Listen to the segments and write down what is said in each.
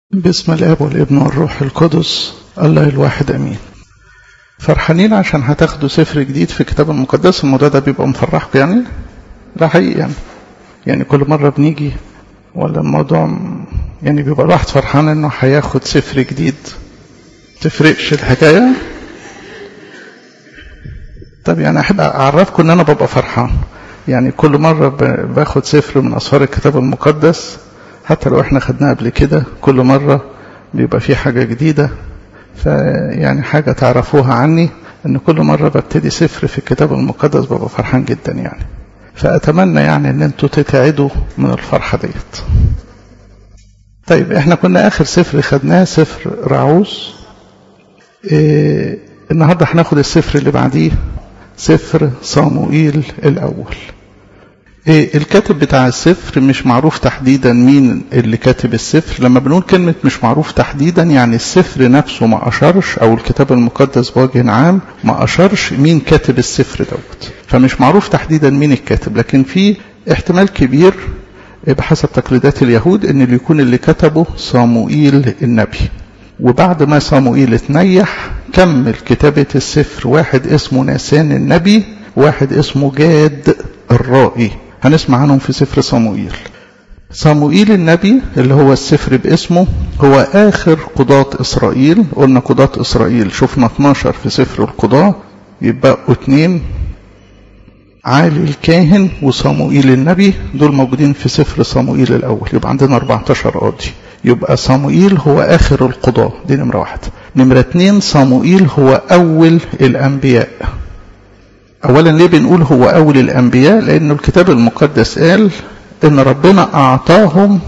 باسم الاب والابن والروح القدس الله الواحد امين فرحانين عشان هتاخدوا سفر جديد في الكتاب المقدس الموضوع ده بيبقى مفرحكم يعني لا حقيقي يعني يعني كل مرة بنيجي ولا الموضوع يعني بيبقى الواحد فرحان انه هياخد سفر جديد تفرقش الحكاية طب يعني احب اعرفكم ان انا ببقى فرحان يعني كل مرة باخد سفر من اسفار الكتاب المقدس حتى لو احنا خدناه قبل كده كل مرة بيبقى فيه حاجة جديدة فيعني حاجة تعرفوها عني ان كل مرة ببتدي سفر في الكتاب المقدس ببقى فرحان جدا يعني فأتمنى يعني ان انتوا تتعدوا من الفرحة ديت طيب احنا كنا اخر سفر خدناه سفر رعوس إيه النهاردة هناخد السفر اللي بعديه سفر صاموئيل الاول إيه الكاتب بتاع السفر مش معروف تحديدا مين اللي كاتب السفر لما بنقول كلمة مش معروف تحديدا يعني السفر نفسه ما أشرش أو الكتاب المقدس بوجه عام ما أشرش مين كاتب السفر دوت فمش معروف تحديدا مين الكاتب لكن في احتمال كبير بحسب تقليدات اليهود ان اللي يكون اللي كتبه صاموئيل النبي وبعد ما صاموئيل اتنيح كمل كتابة السفر واحد اسمه ناسان النبي واحد اسمه جاد الرائي هنسمع عنهم في سفر صموئيل صموئيل النبي اللي هو السفر باسمه هو آخر قضاة إسرائيل قلنا قضاة إسرائيل شفنا 12 في سفر القضاة يبقوا اتنين عالي الكاهن وصموئيل النبي دول موجودين في سفر صموئيل الأول يبقى عندنا 14 قاضي يبقى صموئيل هو آخر القضاة دي نمرة واحد نمرة اتنين صموئيل هو أول الأنبياء أولا ليه بنقول هو أول الأنبياء لأن الكتاب المقدس قال إن ربنا أعطاهم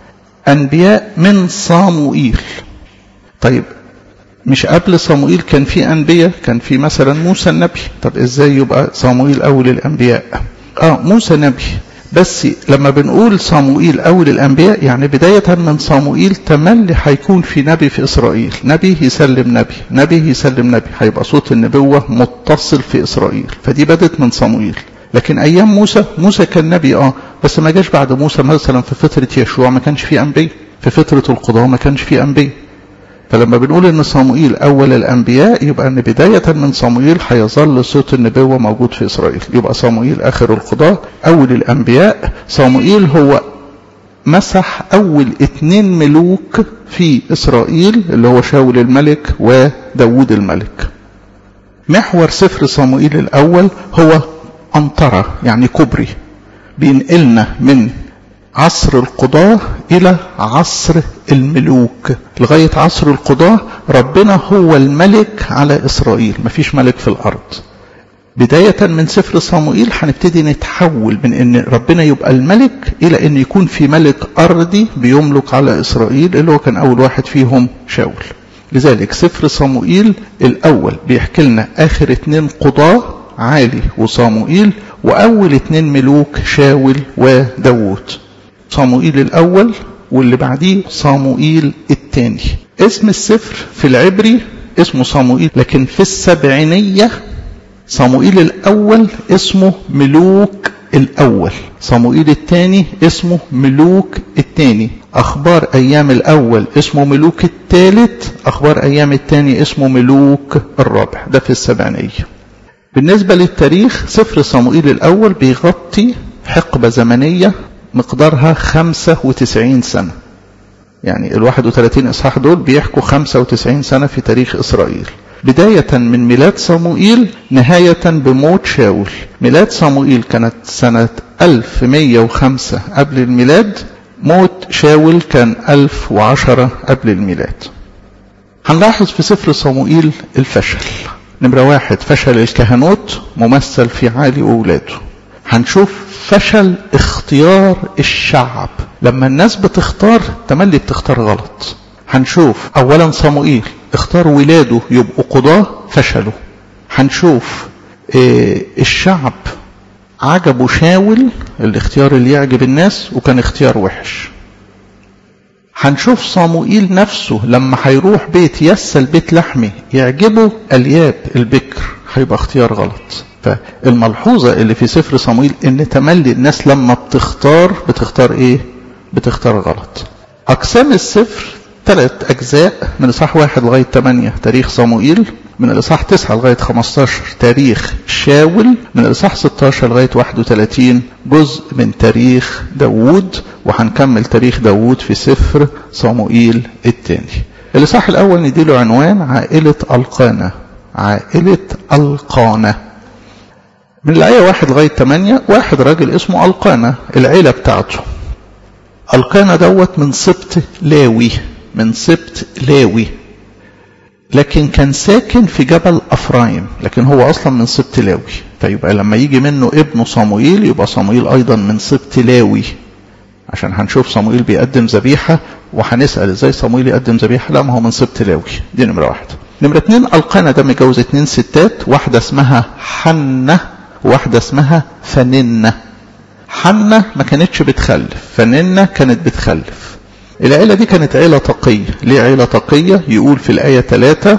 أنبياء من صاموئيل طيب مش قبل صاموئيل كان في أنبياء كان في مثلا موسى النبي طب إزاي يبقى صاموئيل أول الأنبياء آه موسى نبي بس لما بنقول صاموئيل أول الأنبياء يعني بداية من صاموئيل تملي هيكون في نبي في إسرائيل نبي يسلم نبي نبي يسلم نبي هيبقى صوت النبوة متصل في إسرائيل فدي بدت من صاموئيل لكن أيام موسى موسى كان نبي آه بس ما جاش بعد موسى مثلا في فترة يشوع ما كانش فيه أنبياء في فترة القضاء ما كانش فيه أنبياء فلما بنقول ان صموئيل اول الانبياء يبقى ان بداية من صموئيل هيظل صوت النبوة موجود في اسرائيل يبقى صموئيل اخر القضاء اول الانبياء صموئيل هو مسح اول اتنين ملوك في اسرائيل اللي هو شاول الملك وداود الملك محور سفر صموئيل الاول هو انطرة يعني كبري بينقلنا من عصر القضاة إلى عصر الملوك لغاية عصر القضاة ربنا هو الملك على إسرائيل مفيش ملك في الأرض بداية من سفر صموئيل هنبتدي نتحول من ان ربنا يبقى الملك الى ان يكون في ملك ارضي بيملك على اسرائيل اللي هو كان اول واحد فيهم شاول لذلك سفر صموئيل الاول بيحكي لنا اخر اتنين قضاة عالي وصموئيل واول اتنين ملوك شاول وداوود صموئيل الأول واللي بعديه صموئيل الثاني اسم السفر في العبري اسمه صموئيل لكن في السبعينية صموئيل الأول اسمه ملوك الأول صموئيل الثاني اسمه ملوك الثاني أخبار أيام الأول اسمه ملوك الثالث أخبار أيام الثاني اسمه ملوك الرابع ده في السبعينية بالنسبة للتاريخ سفر صموئيل الأول بيغطي حقبة زمنية مقدارها 95 سنة يعني ال 31 إصحاح دول بيحكوا 95 سنة في تاريخ إسرائيل بداية من ميلاد صموئيل نهاية بموت شاول ميلاد صموئيل كانت سنة 1105 قبل الميلاد موت شاول كان 1010 قبل الميلاد هنلاحظ في سفر صموئيل الفشل نمرة واحد فشل الكهنوت ممثل في عالي وولاده هنشوف فشل اختيار الشعب لما الناس بتختار تملي بتختار غلط هنشوف اولا صموئيل اختار ولاده يبقوا قضاة فشلوا هنشوف اه الشعب عجبه شاول الاختيار اللي يعجب الناس وكان اختيار وحش هنشوف صموئيل نفسه لما هيروح بيت يسل بيت لحمي يعجبه الياب البكر هيبقى اختيار غلط فالملحوظة اللي في سفر صمويل ان تملي الناس لما بتختار بتختار ايه بتختار غلط اقسام السفر ثلاث أجزاء من الإصحاح واحد لغاية 8 تاريخ صموئيل من الإصحاح 9 لغاية 15 تاريخ شاول من الإصحاح 16 لغاية 31 جزء من تاريخ داوود وهنكمل تاريخ داوود في سفر صموئيل الثاني الإصحاح الأول نديله عنوان عائلة القانة عائلة القانة من الآية واحد لغاية 8 واحد راجل اسمه القانة العيلة بتاعته القانة دوت من سبط لاوي من سبط لاوي لكن كان ساكن في جبل أفرايم لكن هو أصلا من سبط لاوي فيبقى لما يجي منه ابنه صموئيل يبقى صموئيل أيضا من سبط لاوي عشان هنشوف صموئيل بيقدم ذبيحة وهنسأل ازاي صموئيل يقدم ذبيحة لا ما هو من سبط لاوي دي نمرة واحد نمرة اتنين القانا ده متجوز اتنين ستات واحدة اسمها حنة وواحدة اسمها فننة حنة ما كانتش بتخلف فننة كانت بتخلف العيلة دي كانت عيلة تقية ليه عيلة تقية يقول في الآية ثلاثة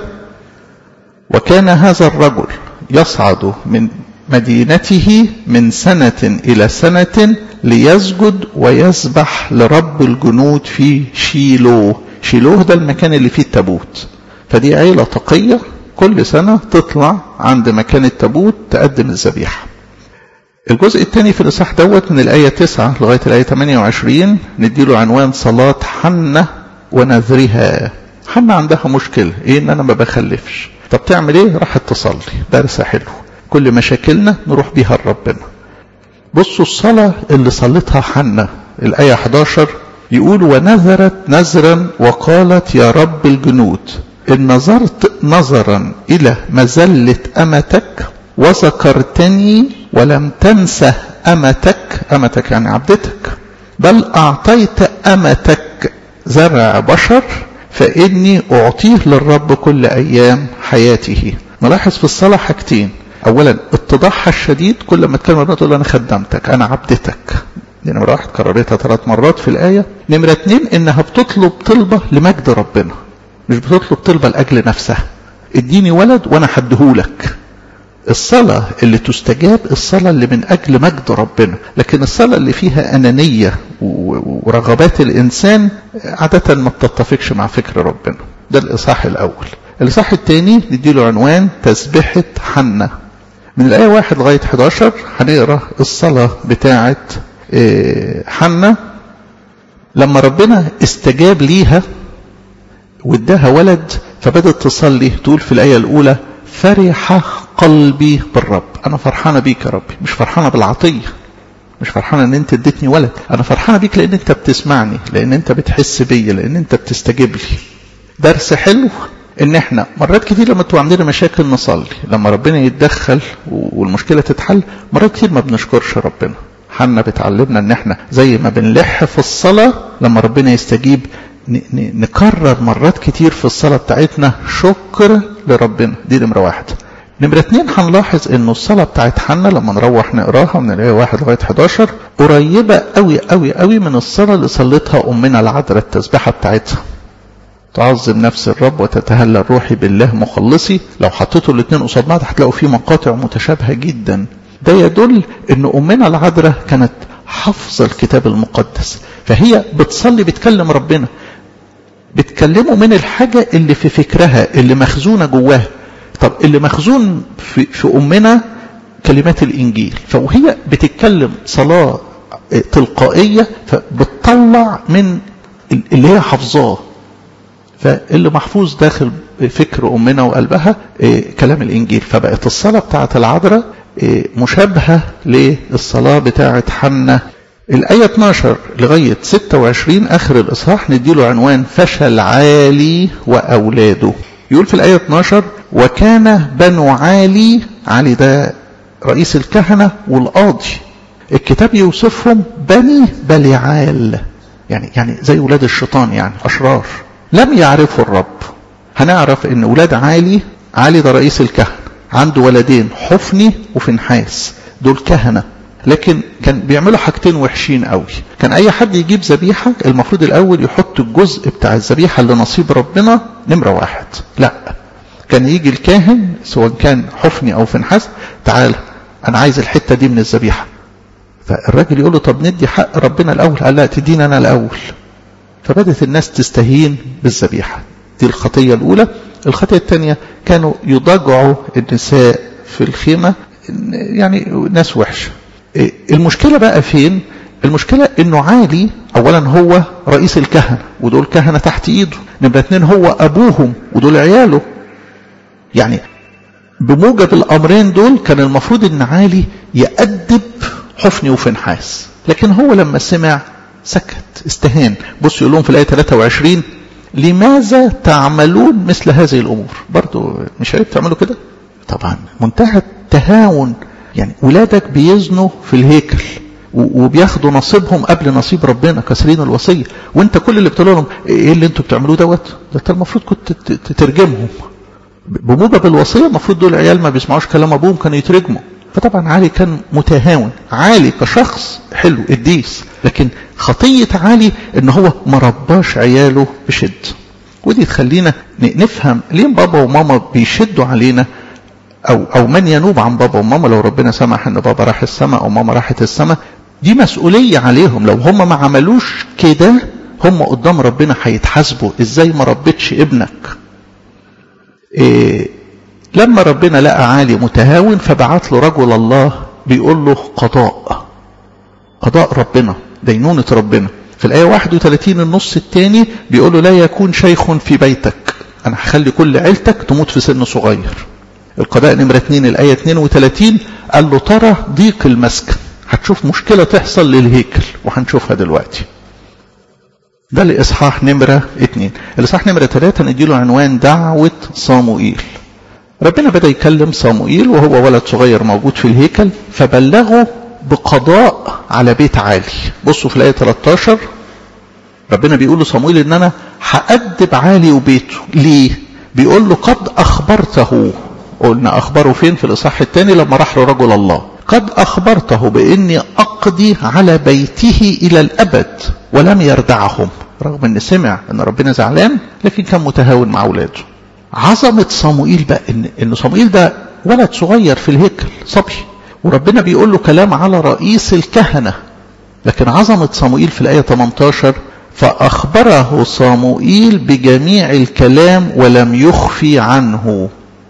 وكان هذا الرجل يصعد من مدينته من سنة إلى سنة ليسجد ويسبح لرب الجنود في شيلوه شيلوه ده المكان اللي فيه التابوت فدي عيلة تقية كل سنة تطلع عند مكان التابوت تقدم الذبيحة الجزء الثاني في الإصحاح دوت من الآية 9 لغاية الآية 28 نديله عنوان صلاة حنة ونذرها حنة عندها مشكلة إيه إن أنا ما بخلفش طب تعمل إيه راحت تصلي درس حلو كل مشاكلنا نروح بيها لربنا بصوا الصلاة اللي صلتها حنة الآية 11 يقول ونذرت نذرا وقالت يا رب الجنود إن نظرت نظرا إلى مزلة أمتك وذكرتني ولم تنسى أمتك أمتك يعني عبدتك بل أعطيت أمتك زرع بشر فإني أعطيه للرب كل أيام حياته نلاحظ في الصلاة حاجتين أولا اتضاحها الشديد كل ما تكلم ربنا تقول أنا خدمتك أنا عبدتك دي نمرة واحد كررتها ثلاث مرات في الآية نمرة اتنين إنها بتطلب طلبة لمجد ربنا مش بتطلب طلبة لأجل نفسها اديني ولد وأنا حدهولك الصلاة اللي تستجاب الصلاة اللي من أجل مجد ربنا لكن الصلاة اللي فيها أنانية ورغبات الإنسان عادة ما بتتفقش مع فكر ربنا ده الإصحاح الأول الإصحاح الثاني نديله عنوان تسبحة حنة من الآية 1 لغاية 11 هنقرا الصلاة بتاعة حنة لما ربنا استجاب ليها واداها ولد فبدت تصلي تقول في الآية الأولى فرح قلبي بالرب أنا فرحانة بيك يا ربي مش فرحانة بالعطية مش فرحانة ان انت اديتني ولد انا فرحانة بيك لان انت بتسمعني لان انت بتحس بيا لان انت بتستجيب لي درس حلو ان احنا مرات كتير لما تبقى عندنا مشاكل نصلي لما ربنا يتدخل والمشكلة تتحل مرات كتير ما بنشكرش ربنا حنا بتعلمنا ان احنا زي ما بنلح في الصلاة لما ربنا يستجيب نكرر مرات كتير في الصلاة بتاعتنا شكر لربنا دي نمرة واحد نمرة اتنين هنلاحظ انه الصلاة بتاعت حنا لما نروح نقراها من الآية واحد لغاية 11 قريبة قوي قوي قوي من الصلاة اللي صلتها أمنا العذراء التسبيحة بتاعتها تعظم نفس الرب وتتهلى روحي بالله مخلصي لو حطيتوا الاثنين قصاد بعض هتلاقوا في مقاطع متشابهة جدا ده يدل ان أمنا العذراء كانت حافظة الكتاب المقدس فهي بتصلي بتكلم ربنا بتكلمه من الحاجة اللي في فكرها اللي مخزونة جواها طب اللي مخزون في, في أمنا كلمات الإنجيل فوهي بتتكلم صلاة تلقائية فبتطلع من اللي هي حافظاه فاللي محفوظ داخل فكر أمنا وقلبها كلام الإنجيل فبقت الصلاة بتاعة العذراء مشابهة للصلاة بتاعة حنة الآية 12 لغاية 26 آخر الإصحاح نديله عنوان فشل عالي وأولاده يقول في الآية 12 وكان بنو عالي علي ده رئيس الكهنة والقاضي الكتاب يوصفهم بني بليعال يعني يعني زي ولاد الشيطان يعني أشرار لم يعرفوا الرب هنعرف ان ولاد عالي عالي ده رئيس الكهنة عنده ولدين حفني وفنحاس دول كهنة لكن كان بيعملوا حاجتين وحشين قوي كان اي حد يجيب ذبيحة المفروض الاول يحط الجزء بتاع الذبيحة اللي نصيب ربنا نمرة واحد لا كان يجي الكاهن سواء كان حفني او فنحاس تعال انا عايز الحتة دي من الذبيحة فالراجل يقول له طب ندي حق ربنا الاول قال لا تدينا انا الاول فبدت الناس تستهين بالذبيحة دي الخطية الأولى الخطية الثانية كانوا يضجعوا النساء في الخيمة يعني ناس وحشة المشكلة بقى فين المشكلة انه عالي اولا هو رئيس الكهنة ودول كهنة تحت ايده نمرة اتنين هو ابوهم ودول عياله يعني بموجب الامرين دول كان المفروض ان عالي يأدب حفني وفنحاس لكن هو لما سمع سكت استهان بص يقول لهم في الآية 23 لماذا تعملون مثل هذه الأمور برضو مش عيب تعملوا كده طبعا منتهى التهاون يعني ولادك بيزنوا في الهيكل وبياخدوا نصيبهم قبل نصيب ربنا كسرين الوصية وانت كل اللي بتقول لهم ايه اللي انتوا بتعملوه دوت ده انت المفروض كنت تترجمهم بموجب الوصية المفروض دول عيال ما بيسمعوش كلام ابوهم كانوا يترجموا فطبعا علي كان متهاون علي كشخص حلو قديس لكن خطية علي ان هو ما رباش عياله بشد ودي تخلينا نفهم ليه بابا وماما بيشدوا علينا او او من ينوب عن بابا وماما لو ربنا سمح ان بابا راح السماء او ماما راحت السماء دي مسؤولية عليهم لو هم ما عملوش كده هم قدام ربنا هيتحاسبوا ازاي ما ربيتش ابنك إيه لما ربنا لقى عالي متهاون فبعت له رجل الله بيقول له قضاء قضاء ربنا دينونة ربنا في الآية 31 النص الثاني بيقول له لا يكون شيخ في بيتك أنا هخلي كل عيلتك تموت في سن صغير القضاء نمرة 2 الآية 32 قال له ترى ضيق المسكن هتشوف مشكلة تحصل للهيكل وهنشوفها دلوقتي ده الإصحاح نمرة 2 الإصحاح نمرة 3 نديله عنوان دعوة صاموئيل ربنا بدأ يكلم صاموئيل وهو ولد صغير موجود في الهيكل فبلغه بقضاء على بيت عالي بصوا في الآية 13 ربنا بيقول لصموئيل ان انا هأدب عالي وبيته ليه بيقول له قد اخبرته قلنا اخبره فين في الاصحاح الثاني لما راح لرجل الله قد اخبرته باني اقضي على بيته الى الابد ولم يردعهم رغم ان سمع ان ربنا زعلان لكن كان متهاون مع اولاده عظمة صموئيل بقى ان ان صموئيل ده ولد صغير في الهيكل صبي وربنا بيقول له كلام على رئيس الكهنة لكن عظمة صموئيل في الآية 18 فأخبره صموئيل بجميع الكلام ولم يخفي عنه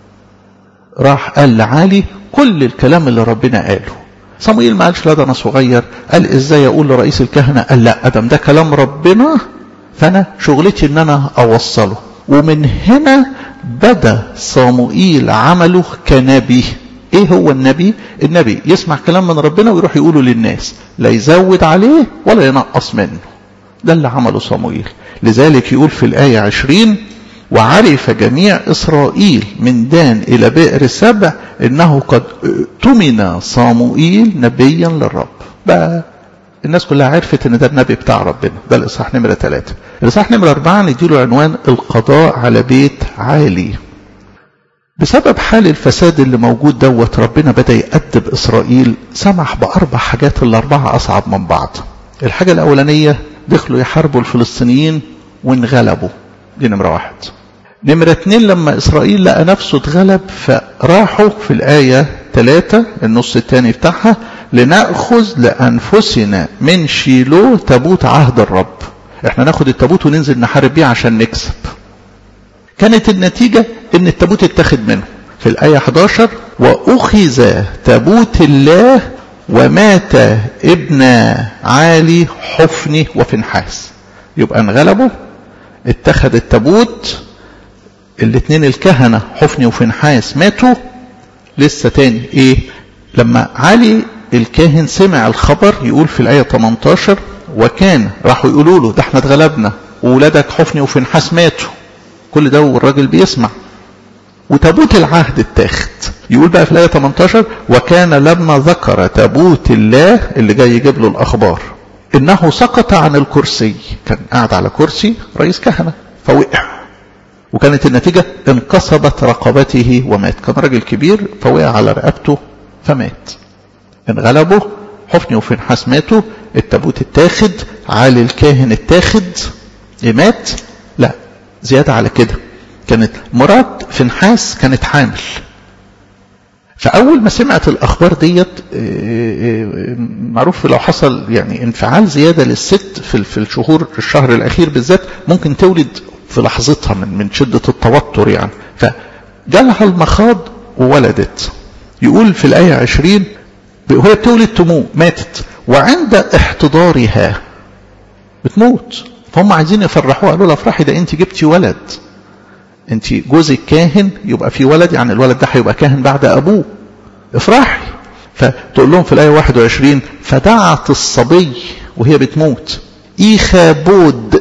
راح قال لعالي كل الكلام اللي ربنا قاله صموئيل ما قالش لا ده انا صغير قال ازاي اقول لرئيس الكهنة قال لا ادم ده كلام ربنا فانا شغلتي ان انا اوصله ومن هنا بدا صموئيل عمله كنبي ايه هو النبي النبي يسمع كلام من ربنا ويروح يقوله للناس لا يزود عليه ولا ينقص منه ده اللي عمله صموئيل لذلك يقول في الآية عشرين وعرف جميع إسرائيل من دان إلى بئر سبع إنه قد اؤتمن صموئيل نبيا للرب بقى الناس كلها عرفت ان ده النبي بتاع ربنا ده الاصحاح نمرة ثلاثة الاصحاح نمرة أربعة نديله عنوان القضاء على بيت عالي بسبب حال الفساد اللي موجود دوت ربنا بدأ يأدب إسرائيل سمح بأربع حاجات الأربعة أصعب من بعض الحاجة الأولانية دخلوا يحاربوا الفلسطينيين وانغلبوا دي نمرة واحد نمرة اتنين لما إسرائيل لقى نفسه اتغلب فراحوا في الآية ثلاثة النص الثاني بتاعها لنأخذ لأنفسنا من شيلو تابوت عهد الرب احنا ناخد التابوت وننزل نحارب بيه عشان نكسب كانت النتيجة ان التابوت اتخذ منه في الآية 11 وأخذ تابوت الله ومات ابن عالي حفني وفنحاس يبقى انغلبوا اتخذ التابوت الاثنين الكهنة حفني وفنحاس ماتوا لسه تاني ايه لما علي الكاهن سمع الخبر يقول في الآية 18 وكان راحوا يقولوا له ده احنا اتغلبنا وولادك حفني وفنحاس ماتوا كل ده والراجل بيسمع وتابوت العهد اتاخد يقول بقى في الآية 18 وكان لما ذكر تابوت الله اللي جاي يجيب له الأخبار إنه سقط عن الكرسي كان قاعد على كرسي رئيس كهنة فوقع وكانت النتيجة انقصبت رقبته ومات كان راجل كبير فوقع على رقبته فمات انغلبوا حفني وفنحاس ماتوا التابوت اتاخد عالي الكاهن اتاخد مات لا زيادة على كده كانت مرات فنحاس كانت حامل فأول ما سمعت الأخبار ديت معروف لو حصل يعني انفعال زيادة للست في في الشهور الشهر الأخير بالذات ممكن تولد في لحظتها من من شدة التوتر يعني فجالها المخاض وولدت يقول في الآية عشرين وهي بتولد تموت ماتت وعند احتضارها بتموت فهم عايزين يفرحوها قالوا لها افرحي ده انت جبتي ولد انت جوزك كاهن يبقى في ولد يعني الولد ده هيبقى كاهن بعد ابوه افرحي فتقول لهم في الايه 21 فدعت الصبي وهي بتموت ايخابود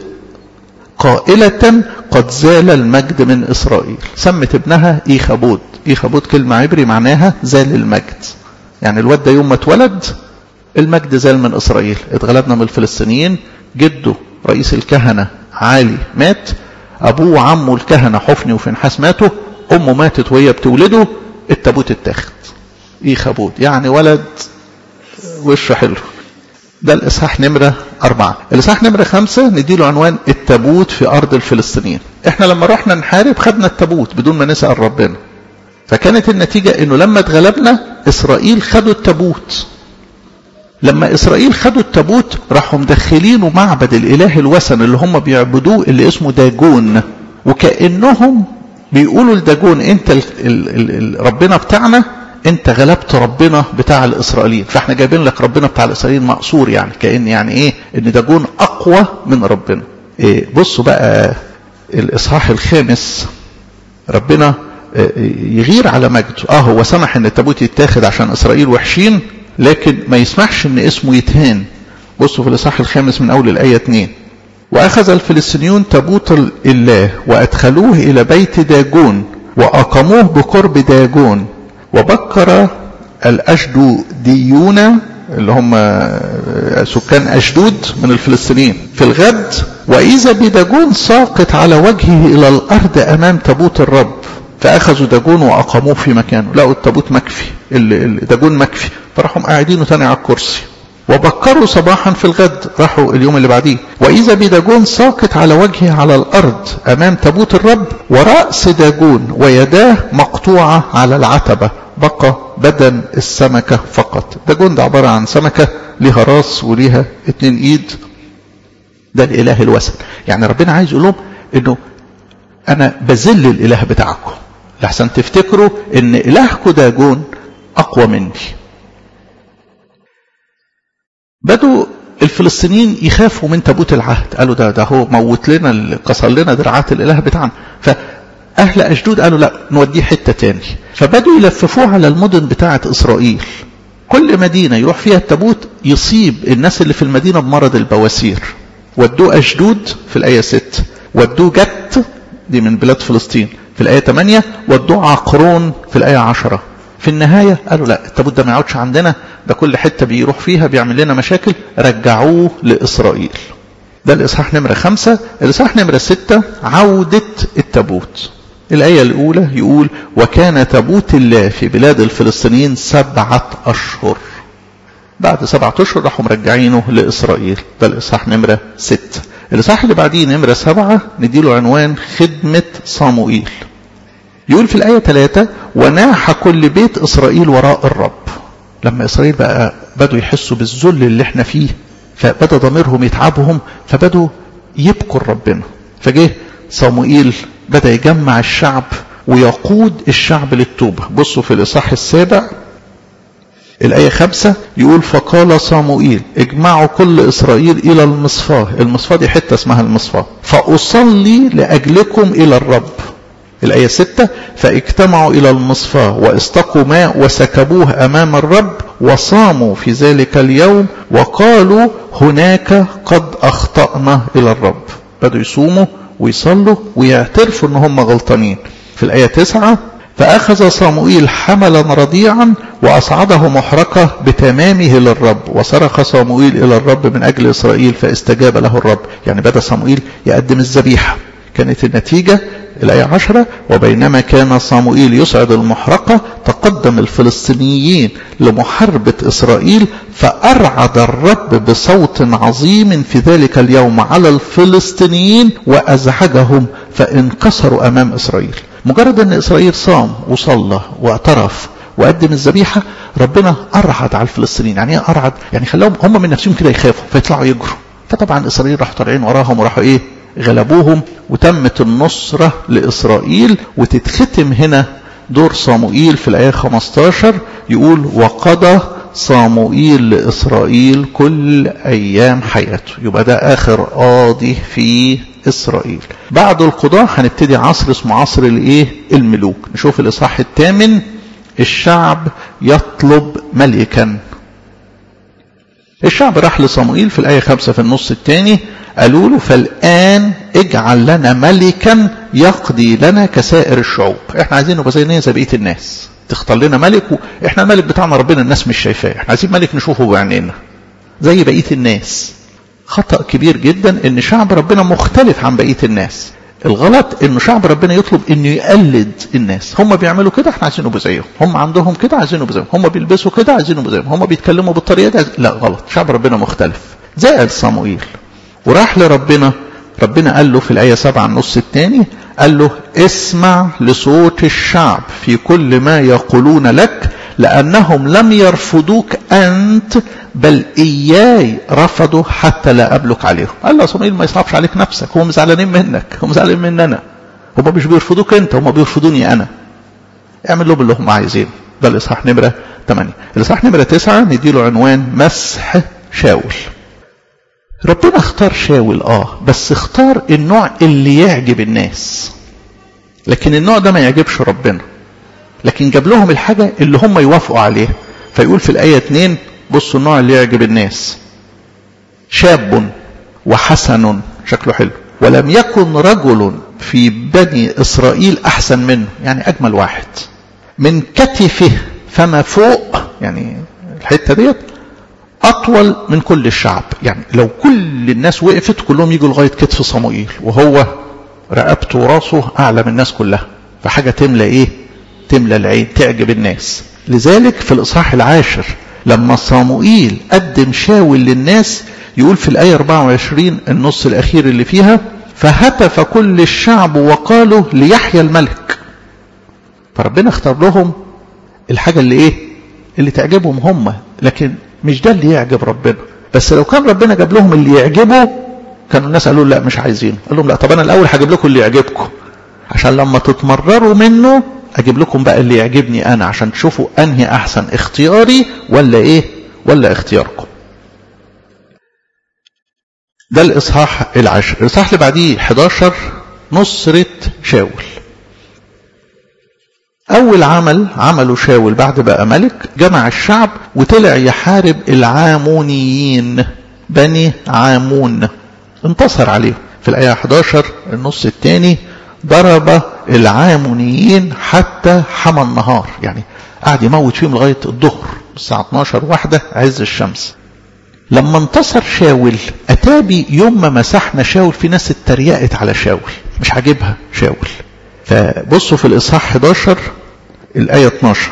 قائلة قد زال المجد من إسرائيل سمت ابنها إيخابود إيخابود كلمة عبري معناها زال المجد يعني الواد ده يوم ما اتولد المجد زال من إسرائيل اتغلبنا من الفلسطينيين جده رئيس الكهنة عالي مات أبوه وعمه الكهنة حفني وفنحاس ماتوا أمه ماتت وهي بتولده التابوت اتاخد إيخابود يعني ولد وشه حلو ده الإصحاح نمرة أربعة الإصحاح نمرة خمسة نديله عنوان التابوت في أرض الفلسطينيين إحنا لما رحنا نحارب خدنا التابوت بدون ما نسأل ربنا فكانت النتيجة إنه لما اتغلبنا إسرائيل خدوا التابوت لما إسرائيل خدوا التابوت راحوا مدخلينه معبد الإله الوثن اللي هم بيعبدوه اللي اسمه داجون وكأنهم بيقولوا لداجون أنت ال ال ال ربنا بتاعنا انت غلبت ربنا بتاع الاسرائيليين فاحنا جايبين لك ربنا بتاع الاسرائيليين مقصور يعني كان يعني ايه ان داجون اقوى من ربنا إيه بصوا بقى الاصحاح الخامس ربنا يغير على مجده اه هو سمح ان التابوت يتاخد عشان اسرائيل وحشين لكن ما يسمحش ان اسمه يتهان بصوا في الاصحاح الخامس من اول الايه 2 واخذ الفلسطينيون تابوت الله وادخلوه الى بيت داجون واقاموه بقرب داجون وبكر الأشدوديون اللي هم سكان أشدود من الفلسطينيين في الغد وإذا بداجون ساقط على وجهه إلى الأرض أمام تابوت الرب فأخذوا داجون وأقاموه في مكانه لقوا التابوت مكفي داجون مكفي فراحوا قاعدينه تاني على الكرسي وبكروا صباحا في الغد راحوا اليوم اللي بعديه وإذا بداجون ساقط على وجهه على الأرض أمام تابوت الرب ورأس داجون ويداه مقطوعة على العتبة بقى بدن السمكة فقط داجون ده عبارة عن سمكة ليها راس وليها اتنين ايد ده الإله الوثن يعني ربنا عايز يقول لهم انه انا بذل الإله بتاعكم لحسن تفتكروا ان إلهكم داجون أقوى مني بدوا الفلسطينيين يخافوا من تابوت العهد قالوا ده ده هو موت لنا كسر لنا دراعات الاله بتاعنا فاهل اشدود قالوا لا نوديه حته تاني فبدوا يلففوه على المدن بتاعه اسرائيل كل مدينه يروح فيها التابوت يصيب الناس اللي في المدينه بمرض البواسير ودوه اشدود في الايه 6 ودوه جت دي من بلاد فلسطين في الايه 8 ودوه عقرون في الايه 10 في النهاية قالوا لا التابوت ده ما يقعدش عندنا ده كل حتة بيروح فيها بيعمل لنا مشاكل رجعوه لإسرائيل ده الإصحاح نمرة خمسة الإصحاح نمرة ستة عودة التابوت الآية الأولى يقول وكان تابوت الله في بلاد الفلسطينيين سبعة أشهر بعد سبعة أشهر راحوا مرجعينه لإسرائيل ده الإصحاح نمرة ستة الإصحاح اللي بعديه نمرة سبعة نديله عنوان خدمة صاموئيل يقول في الآية 3 وناح كل بيت إسرائيل وراء الرب لما إسرائيل بقى بدوا يحسوا بالذل اللي احنا فيه فبدأ ضميرهم يتعبهم فبدوا يبكوا ربنا فجه صموئيل بدأ يجمع الشعب ويقود الشعب للتوبة بصوا في الإصحاح السابع الآية خمسة يقول فقال صاموئيل اجمعوا كل إسرائيل إلى المصفاة المصفاة دي حتة اسمها المصفاة فأصلي لأجلكم إلى الرب الآية ستة فاجتمعوا إلى المصفاة واستقوا ماء وسكبوه أمام الرب وصاموا في ذلك اليوم وقالوا هناك قد أخطأنا إلى الرب بدوا يصوموا ويصلوا ويعترفوا أن هم غلطانين في الآية تسعة فأخذ صاموئيل حملا رضيعا وأصعده محرقة بتمامه للرب وصرخ صاموئيل إلى الرب من أجل إسرائيل فاستجاب له الرب يعني بدأ صاموئيل يقدم الذبيحة كانت النتيجة الآية عشرة وبينما كان صاموئيل يصعد المحرقة تقدم الفلسطينيين لمحاربة إسرائيل فأرعد الرب بصوت عظيم في ذلك اليوم على الفلسطينيين وأزعجهم فانكسروا أمام إسرائيل مجرد أن إسرائيل صام وصلى واعترف وقدم الذبيحة ربنا أرعد على الفلسطينيين يعني ايه أرعد يعني خلاهم هم من نفسهم كده يخافوا فيطلعوا يجروا فطبعا إسرائيل راحوا طالعين وراهم وراحوا إيه غلبوهم وتمت النصرة لإسرائيل وتتختم هنا دور صاموئيل في الآية 15 يقول وقضى صاموئيل لإسرائيل كل أيام حياته يبقى ده آخر قاضي في إسرائيل بعد القضاء هنبتدي عصر اسمه عصر الإيه الملوك نشوف الإصحاح الثامن الشعب يطلب ملكا الشعب راح لصموئيل في الآية خمسة في النص الثاني قالوا له فالآن اجعل لنا ملكا يقضي لنا كسائر الشعوب احنا عايزين نبقى زي زي بقية الناس تختار لنا ملك واحنا الملك بتاعنا ربنا الناس مش شايفاه احنا عايزين ملك نشوفه بعينينا زي بقية الناس خطأ كبير جدا ان شعب ربنا مختلف عن بقية الناس الغلط انه شعب ربنا يطلب انه يقلد الناس هم بيعملوا كده احنا عايزين نبقى زيهم هم عندهم كده عايزين نبقى زيهم هم بيلبسوا كده عايزين نبقى زيهم هم بيتكلموا بالطريقه دي لا غلط شعب ربنا مختلف زائد صموئيل وراح لربنا ربنا قال له في الآية سبعة النص الثاني قال له اسمع لصوت الشعب في كل ما يقولون لك لأنهم لم يرفضوك أنت بل إياي رفضوا حتى لا أملك عليهم قال له صموئيل ما يصعبش عليك نفسك هم زعلانين منك هم زعلانين مننا هم مش بيرفضوك أنت هم بيرفضوني أنا اعمل لهم اللي هم عايزينه ده الإصحاح نمرة 8 الإصحاح نمرة 9 نديله عنوان مسح شاول ربنا اختار شاول اه بس اختار النوع اللي يعجب الناس لكن النوع ده ما يعجبش ربنا لكن جاب لهم الحاجة اللي هم يوافقوا عليها فيقول في الآية 2 بصوا النوع اللي يعجب الناس شاب وحسن شكله حلو ولم يكن رجل في بني إسرائيل أحسن منه يعني أجمل واحد من كتفه فما فوق يعني الحتة ديت أطول من كل الشعب يعني لو كل الناس وقفت كلهم يجوا لغاية كتف صموئيل وهو رقبته وراسه أعلى من الناس كلها فحاجة تملى إيه تملى العين تعجب الناس لذلك في الإصحاح العاشر لما صموئيل قدم شاول للناس يقول في الآية 24 النص الأخير اللي فيها فهتف كل الشعب وقالوا ليحيى الملك فربنا اختار لهم الحاجة اللي ايه اللي تعجبهم هم لكن مش ده اللي يعجب ربنا بس لو كان ربنا جاب لهم اللي يعجبه كانوا الناس قالوا لا مش عايزين قال لهم لا طب انا الاول هجيب لكم اللي يعجبكم عشان لما تتمرروا منه اجيب لكم بقى اللي يعجبني انا عشان تشوفوا انهي احسن اختياري ولا ايه ولا اختياركم ده الاصحاح العاشر الاصحاح اللي بعديه 11 نصرة شاول أول عمل عمله شاول بعد بقى ملك جمع الشعب وطلع يحارب العامونيين بني عامون انتصر عليهم في الآية 11 النص الثاني ضرب العامونيين حتى حمى النهار يعني قعد يموت فيهم لغاية الظهر الساعة 12 واحدة عز الشمس لما انتصر شاول أتابي يوم ما مسحنا شاول في ناس اتريقت على شاول مش عاجبها شاول فبصوا في الإصحاح 11 الآية 12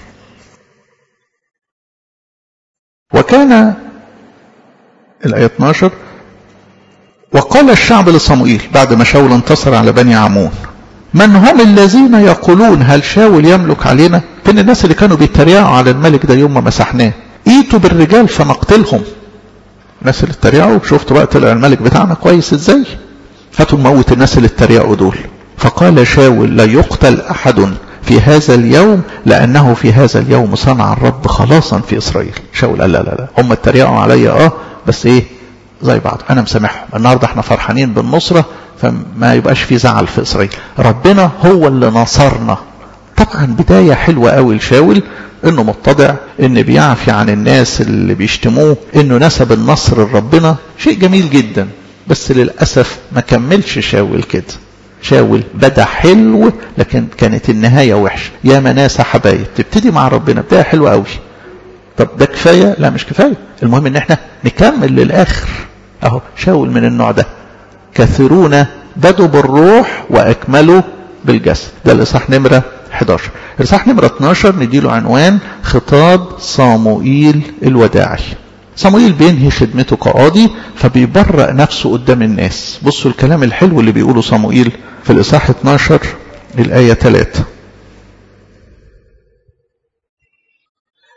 وكان الآية 12 وقال الشعب لصموئيل بعد ما شاول انتصر على بني عمون من هم الذين يقولون هل شاول يملك علينا فين الناس اللي كانوا بيتريقوا على الملك ده يوم ما مسحناه ايتوا بالرجال فنقتلهم الناس اللي اتريقوا شفتوا بقى طلع الملك بتاعنا كويس ازاي هاتوا نموت الناس اللي اتريقوا دول فقال شاول لا يقتل أحد في هذا اليوم لأنه في هذا اليوم صنع الرب خلاصا في إسرائيل شاول قال لا لا لا هم اتريقوا عليا اه بس ايه زي بعض انا مسامحهم النهارده احنا فرحانين بالنصره فما يبقاش في زعل في اسرائيل ربنا هو اللي نصرنا طبعا بدايه حلوه قوي لشاول انه متضع ان بيعفي عن الناس اللي بيشتموه انه نسب النصر لربنا شيء جميل جدا بس للاسف ما كملش شاول كده شاول بدا حلو لكن كانت النهاية وحشة يا مناس حبايب تبتدي مع ربنا بداية حلوة قوي طب ده كفاية لا مش كفاية المهم ان احنا نكمل للآخر اهو شاول من النوع ده كثيرون بدوا بالروح واكملوا بالجسد ده الاصحاح نمرة 11 الاصحاح نمرة 12 نديله عنوان خطاب صاموئيل الوداعي صموئيل بينهي خدمته كقاضي فبيبرأ نفسه قدام الناس بصوا الكلام الحلو اللي بيقوله صموئيل في الإصحاح 12 الآية 3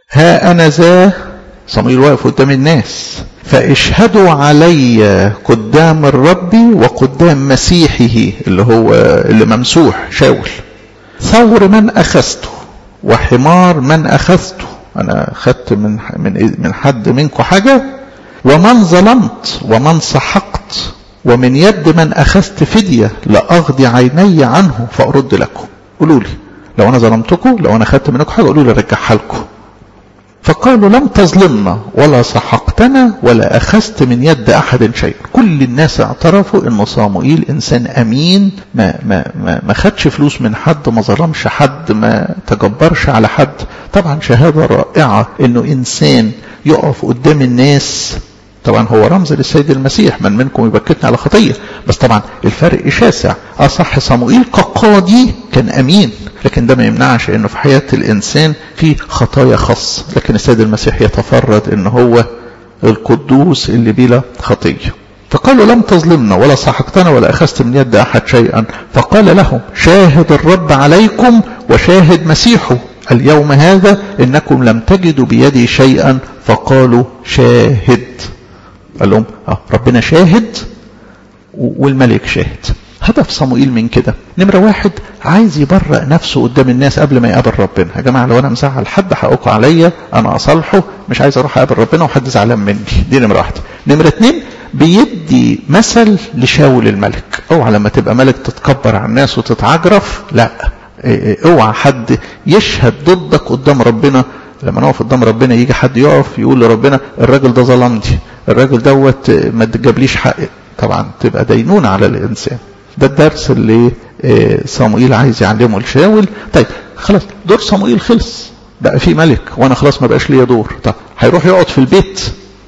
ها أنا ذا صموئيل واقف قدام الناس فاشهدوا علي قدام الرب وقدام مسيحه اللي هو اللي ممسوح شاول ثور من أخذته وحمار من أخذته أنا أخذت من من من حد منكم حاجة ومن ظلمت ومن سحقت ومن يد من أخذت فدية لأغضي عيني عنه فأرد لكم قولوا لي لو أنا ظلمتكم لو أنا أخذت منكم حاجة قولوا لي رجعها لكم فقالوا لم تظلمنا ولا سحقتنا ولا أخذت من يد أحد شيء كل الناس اعترفوا أن صاموئيل إنسان أمين ما, ما, ما, ما خدش فلوس من حد ما ظلمش حد ما تجبرش على حد طبعا شهادة رائعة أنه إنسان يقف قدام الناس طبعا هو رمز للسيد المسيح من منكم يبكتنا على خطية بس طبعا الفرق شاسع أصح صموئيل كقاضي كان أمين لكن ده ما يمنعش انه في حياة الانسان في خطايا خاصة لكن السيد المسيح يتفرد ان هو القدوس اللي بلا خطية فقالوا لم تظلمنا ولا سحقتنا ولا اخذت من يد احد شيئا فقال لهم شاهد الرب عليكم وشاهد مسيحه اليوم هذا انكم لم تجدوا بيدي شيئا فقالوا شاهد قال لهم اه ربنا شاهد والملك شاهد هدف صموئيل من كده نمرة واحد عايز يبرأ نفسه قدام الناس قبل ما يقابل ربنا يا جماعة لو أنا مزعل حد حقكم عليا أنا أصالحه مش عايز أروح أقابل ربنا وحد زعلان مني دي نمرة واحدة نمرة اتنين بيدي مثل لشاول الملك اوعى لما تبقى ملك تتكبر على الناس وتتعجرف لا اوعى حد يشهد ضدك قدام ربنا لما نقف قدام ربنا يجي حد يقف يقول لربنا الراجل ده ظلمني الراجل دوت ما تجابليش حقي طبعا تبقى دينونة على الإنسان ده الدرس اللي صموئيل عايز يعلمه لشاول طيب خلاص دور صموئيل خلص بقى في ملك وانا خلاص ما بقاش ليا دور طب هيروح يقعد في البيت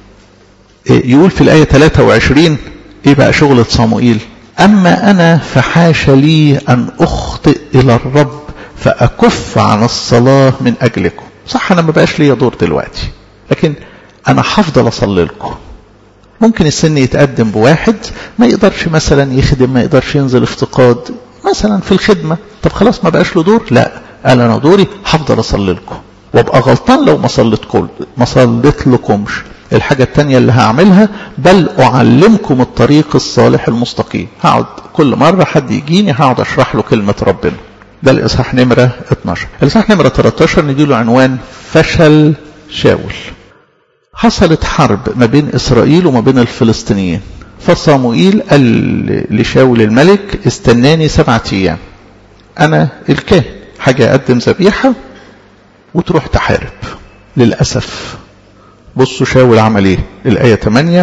يقول في الآية 23 ايه بقى شغلة صموئيل أما أنا فحاش لي أن أخطئ إلى الرب فأكف عن الصلاة من أجلكم صح أنا ما بقاش ليا دور دلوقتي لكن أنا هفضل أصلي لكم ممكن السن يتقدم بواحد ما يقدرش مثلا يخدم ما يقدرش ينزل افتقاد مثلا في الخدمة طب خلاص ما بقاش له دور لا قال انا دوري هفضل اصلي لكم وابقى غلطان لو ما صليتكم ما صليت لكمش الحاجة التانية اللي هعملها بل أعلمكم الطريق الصالح المستقيم هقعد كل مرة حد يجيني هقعد أشرح له كلمة ربنا ده الإصحاح نمرة 12 الإصحاح نمرة 13 نديله عنوان فشل شاول حصلت حرب ما بين إسرائيل وما بين الفلسطينيين فصاموئيل قال لشاول الملك استناني سبعة أيام أنا الكاهن حاجة أقدم ذبيحة وتروح تحارب للأسف بصوا شاول عمل ايه الآية 8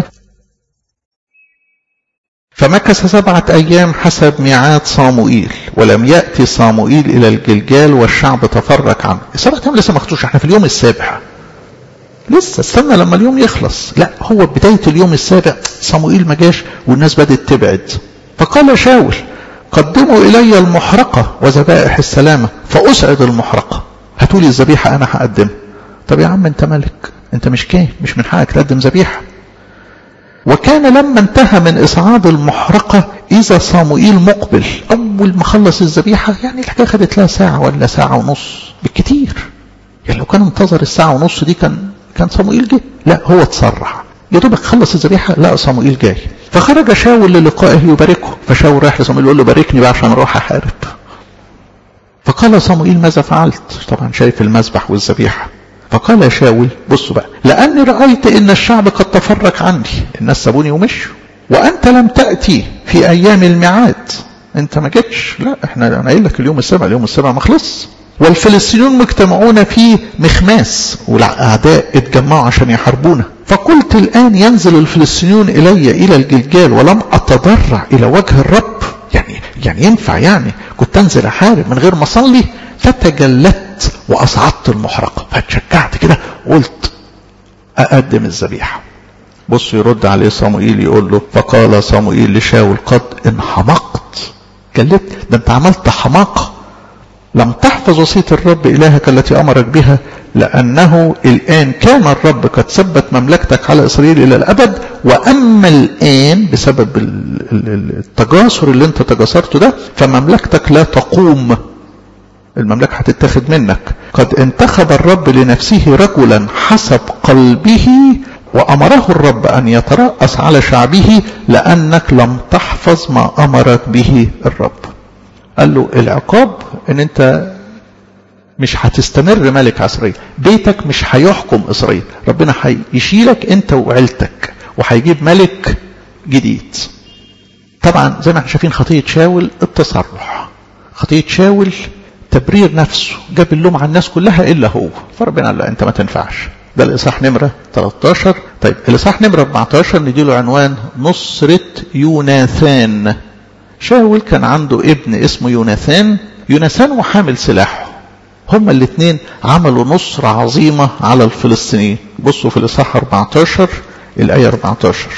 فمكث سبعة أيام حسب ميعاد صاموئيل ولم يأتي صاموئيل إلى الجلجال والشعب تفرق عنه السبعة أيام لسه ما خدوش احنا في اليوم السابع لسه استنى لما اليوم يخلص لا هو بداية اليوم السابع صموئيل ما جاش والناس بدأت تبعد فقال شاول قدموا إلي المحرقة وذبائح السلامة فأسعد المحرقة هاتوا لي الذبيحة أنا هقدمها طب يا عم أنت ملك أنت مش كاهن مش من حقك تقدم ذبيحة وكان لما انتهى من إصعاد المحرقة إذا صاموئيل مقبل أول ما خلص الذبيحة يعني الحكاية خدت لها ساعة ولا ساعة ونص بالكتير يعني لو كان انتظر الساعة ونص دي كان كان صموئيل جه لا هو اتسرع يا دوبك خلص الذبيحه لا صموئيل جاي فخرج شاول للقائه يباركه فشاول راح لصموئيل يقول له باركني بقى عشان اروح احارب فقال صموئيل ماذا فعلت طبعا شايف المذبح والذبيحه فقال شاول بصوا بقى لاني رايت ان الشعب قد تفرق عني الناس سابوني ومشوا وانت لم تاتي في ايام الميعاد انت ما جيتش لا احنا انا قايل لك اليوم السابع اليوم السابع ما خلص والفلسطينيون مجتمعون في مخماس والاعداء اتجمعوا عشان يحاربونا فقلت الان ينزل الفلسطينيون الي الى الجلجال ولم اتضرع الى وجه الرب يعني يعني ينفع يعني كنت انزل احارب من غير ما اصلي فتجلدت واصعدت المحرقه فاتشجعت كده وقلت اقدم الذبيحه بص يرد عليه صموئيل يقول له فقال صموئيل لشاول قد انحمقت جلدت ده انت عملت حماقه لم تحفظ وصية الرب إلهك التي أمرك بها لأنه الآن كان الرب قد ثبت مملكتك على إسرائيل إلى الأبد وأما الآن بسبب التجاسر اللي أنت تجاسرته ده فمملكتك لا تقوم المملكة هتتاخد منك قد انتخب الرب لنفسه رجلا حسب قلبه وأمره الرب أن يترأس على شعبه لأنك لم تحفظ ما أمرك به الرب قال له العقاب ان انت مش هتستمر ملك على اسرائيل بيتك مش هيحكم اسرائيل ربنا هيشيلك انت وعيلتك وهيجيب ملك جديد طبعا زي ما احنا شايفين خطيه شاول التصرح خطيه شاول تبرير نفسه جاب اللوم على الناس كلها الا هو فربنا قال له انت ما تنفعش ده الاصحاح نمره 13 طيب الاصحاح نمره 14 نديله عنوان نصره يوناثان شاول كان عنده ابن اسمه يوناثان يوناثان وحامل سلاحه هما الاثنين عملوا نصرة عظيمة على الفلسطينيين بصوا في الإصحاح 14 الآية 14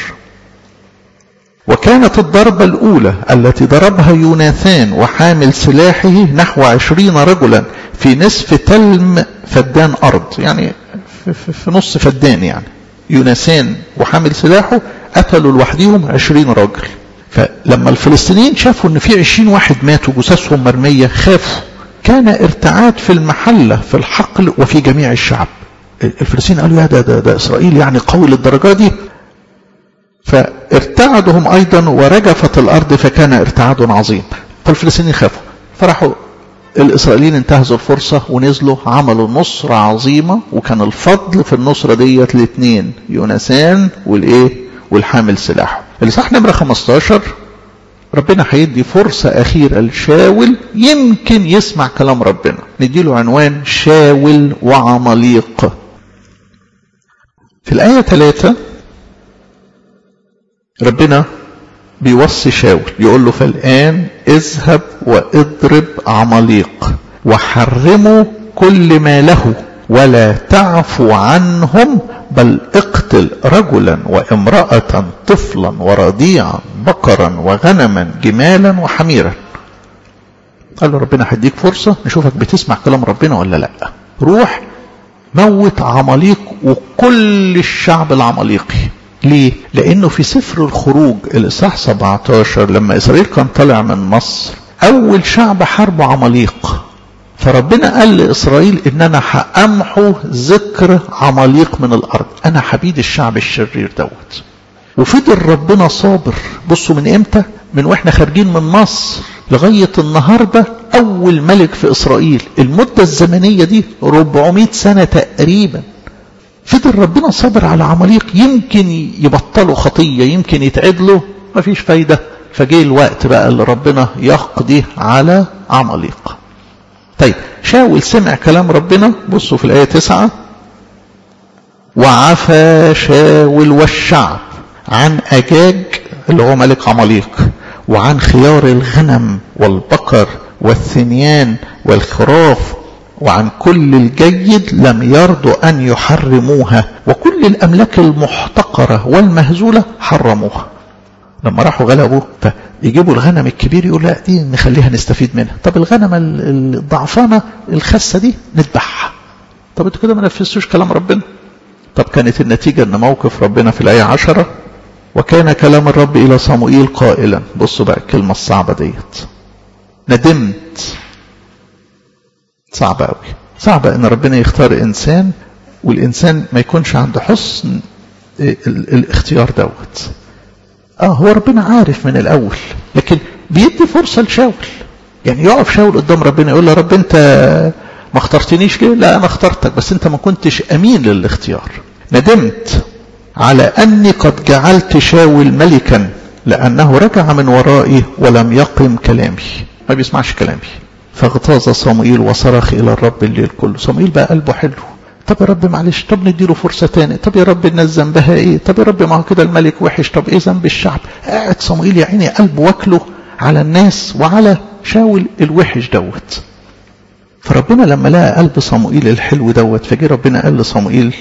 وكانت الضربة الأولى التي ضربها يوناثان وحامل سلاحه نحو عشرين رجلا في نصف تلم فدان أرض يعني في نص فدان يعني يوناثان وحامل سلاحه قتلوا لوحدهم عشرين راجل فلما الفلسطينيين شافوا ان في عشرين واحد ماتوا جثثهم مرمية خافوا كان ارتعاد في المحلة في الحقل وفي جميع الشعب الفلسطينيين قالوا يا ده, ده, ده إسرائيل يعني قوي للدرجة دي فارتعدهم أيضا ورجفت الأرض فكان ارتعاد عظيم فالفلسطينيين خافوا فراحوا الإسرائيليين انتهزوا الفرصة ونزلوا عملوا نصرة عظيمة وكان الفضل في النصرة ديت الاثنين يونسان والإيه والحامل سلاحه الإصحاح نمرة 15 ربنا هيدي فرصة أخيرة لشاول يمكن يسمع كلام ربنا نديله عنوان شاول وعماليق في الآية 3 ربنا بيوصي شاول يقول له فالآن اذهب واضرب عماليق وحرموا كل ما له ولا تعفو عنهم بل اقتل رجلا وامرأة طفلا ورضيعا بقرا وغنما جمالا وحميرا قال له ربنا هديك فرصة نشوفك بتسمع كلام ربنا ولا لا روح موت عماليق وكل الشعب العماليقي ليه؟ لأنه في سفر الخروج الإصحاح 17 لما إسرائيل كان طالع من مصر أول شعب حرب عماليق فربنا قال لإسرائيل إن أنا هأمحو ذكر عماليق من الأرض أنا حبيد الشعب الشرير دوت وفضل ربنا صابر بصوا من إمتى من وإحنا خارجين من مصر لغاية النهاردة أول ملك في إسرائيل المدة الزمنية دي 400 سنة تقريبا فضل ربنا صابر على عماليق يمكن يبطلوا خطية يمكن يتعدلوا مفيش فايدة فجه الوقت بقى اللي ربنا يقضي على عماليق طيب شاول سمع كلام ربنا بصوا في الآية تسعة وعفى شاول والشعب عن أجاج اللي هو ملك عماليق وعن خيار الغنم والبقر والثنيان والخراف وعن كل الجيد لم يرضوا أن يحرموها وكل الأملاك المحتقرة والمهزولة حرموها لما راحوا غلبوا فيجيبوا الغنم الكبير يقول لا دي نخليها نستفيد منها طب الغنم الضعفانة الخسة دي نذبحها طب انتوا كده ما نفذتوش كلام ربنا طب كانت النتيجة ان موقف ربنا في الآية عشرة وكان كلام الرب إلى صموئيل قائلا بصوا بقى الكلمة الصعبة ديت ندمت صعبة قوي صعبة ان ربنا يختار انسان والانسان ما يكونش عنده حسن الاختيار دوت اه هو ربنا عارف من الاول لكن بيدي فرصة لشاول يعني يقف شاول قدام ربنا يقول له رب انت ما اخترتنيش ليه لا انا اخترتك بس انت ما كنتش امين للاختيار ندمت على اني قد جعلت شاول ملكا لانه رجع من ورائي ولم يقم كلامي ما بيسمعش كلامي فاغتاظ صموئيل وصرخ الى الرب الليل كله صموئيل بقى قلبه حلو طب يا رب معلش طب نديله فرصة تاني طب يا رب الناس ذنبها ايه طب يا رب ما هو كده الملك وحش طب ايه ذنب الشعب قاعد صموئيل يا عيني قلبه واكله على الناس وعلى شاول الوحش دوت فربنا لما لقى قلب صموئيل الحلو دوت فجي ربنا قال لصموئيل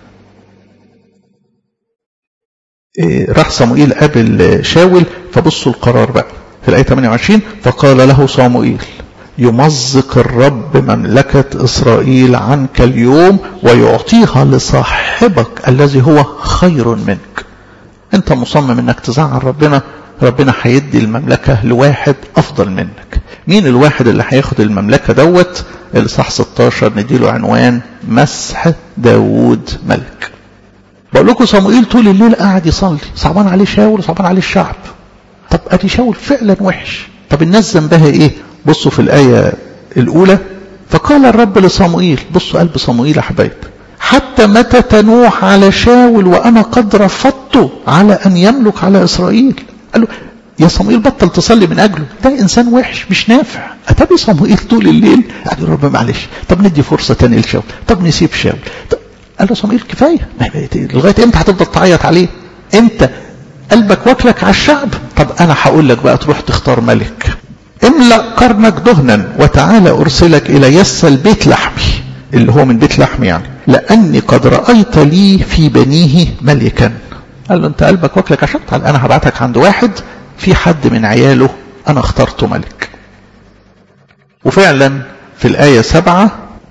إيه راح صموئيل قابل شاول فبصوا القرار بقى في الآية 28 فقال له صموئيل يمزق الرب مملكة إسرائيل عنك اليوم ويعطيها لصاحبك الذي هو خير منك انت مصمم انك تزعل ربنا ربنا هيدي المملكة لواحد افضل منك مين الواحد اللي هياخد المملكة دوت الإصحاح 16 نديله عنوان مسح داوود ملك بقول لكم صموئيل طول الليل قاعد يصلي صعبان عليه شاول صعبان عليه الشعب طب ادي شاول فعلا وحش طب الناس ذنبها ايه بصوا في الآية الأولى فقال الرب لصموئيل بصوا قلب صموئيل يا حبايب حتى متى تنوح على شاول وأنا قد رفضته على أن يملك على إسرائيل قال له يا صموئيل بطل تصلي من أجله ده إنسان وحش مش نافع أتبي صموئيل طول الليل قال له رب معلش طب ندي فرصة تانية لشاول طب نسيب شاول طب قال له صموئيل كفاية لغاية امتى هتفضل تعيط عليه انت قلبك واكلك على الشعب طب انا هقول لك بقى تروح تختار ملك املأ قرنك دهنا وتعالى ارسلك الى يس البيت لحمي اللي هو من بيت لحمي يعني لاني قد رأيت لي في بنيه ملكا قال له انت قلبك واكلك عشان تعال انا هبعتك عند واحد في حد من عياله انا اخترته ملك وفعلا في الآية سبعة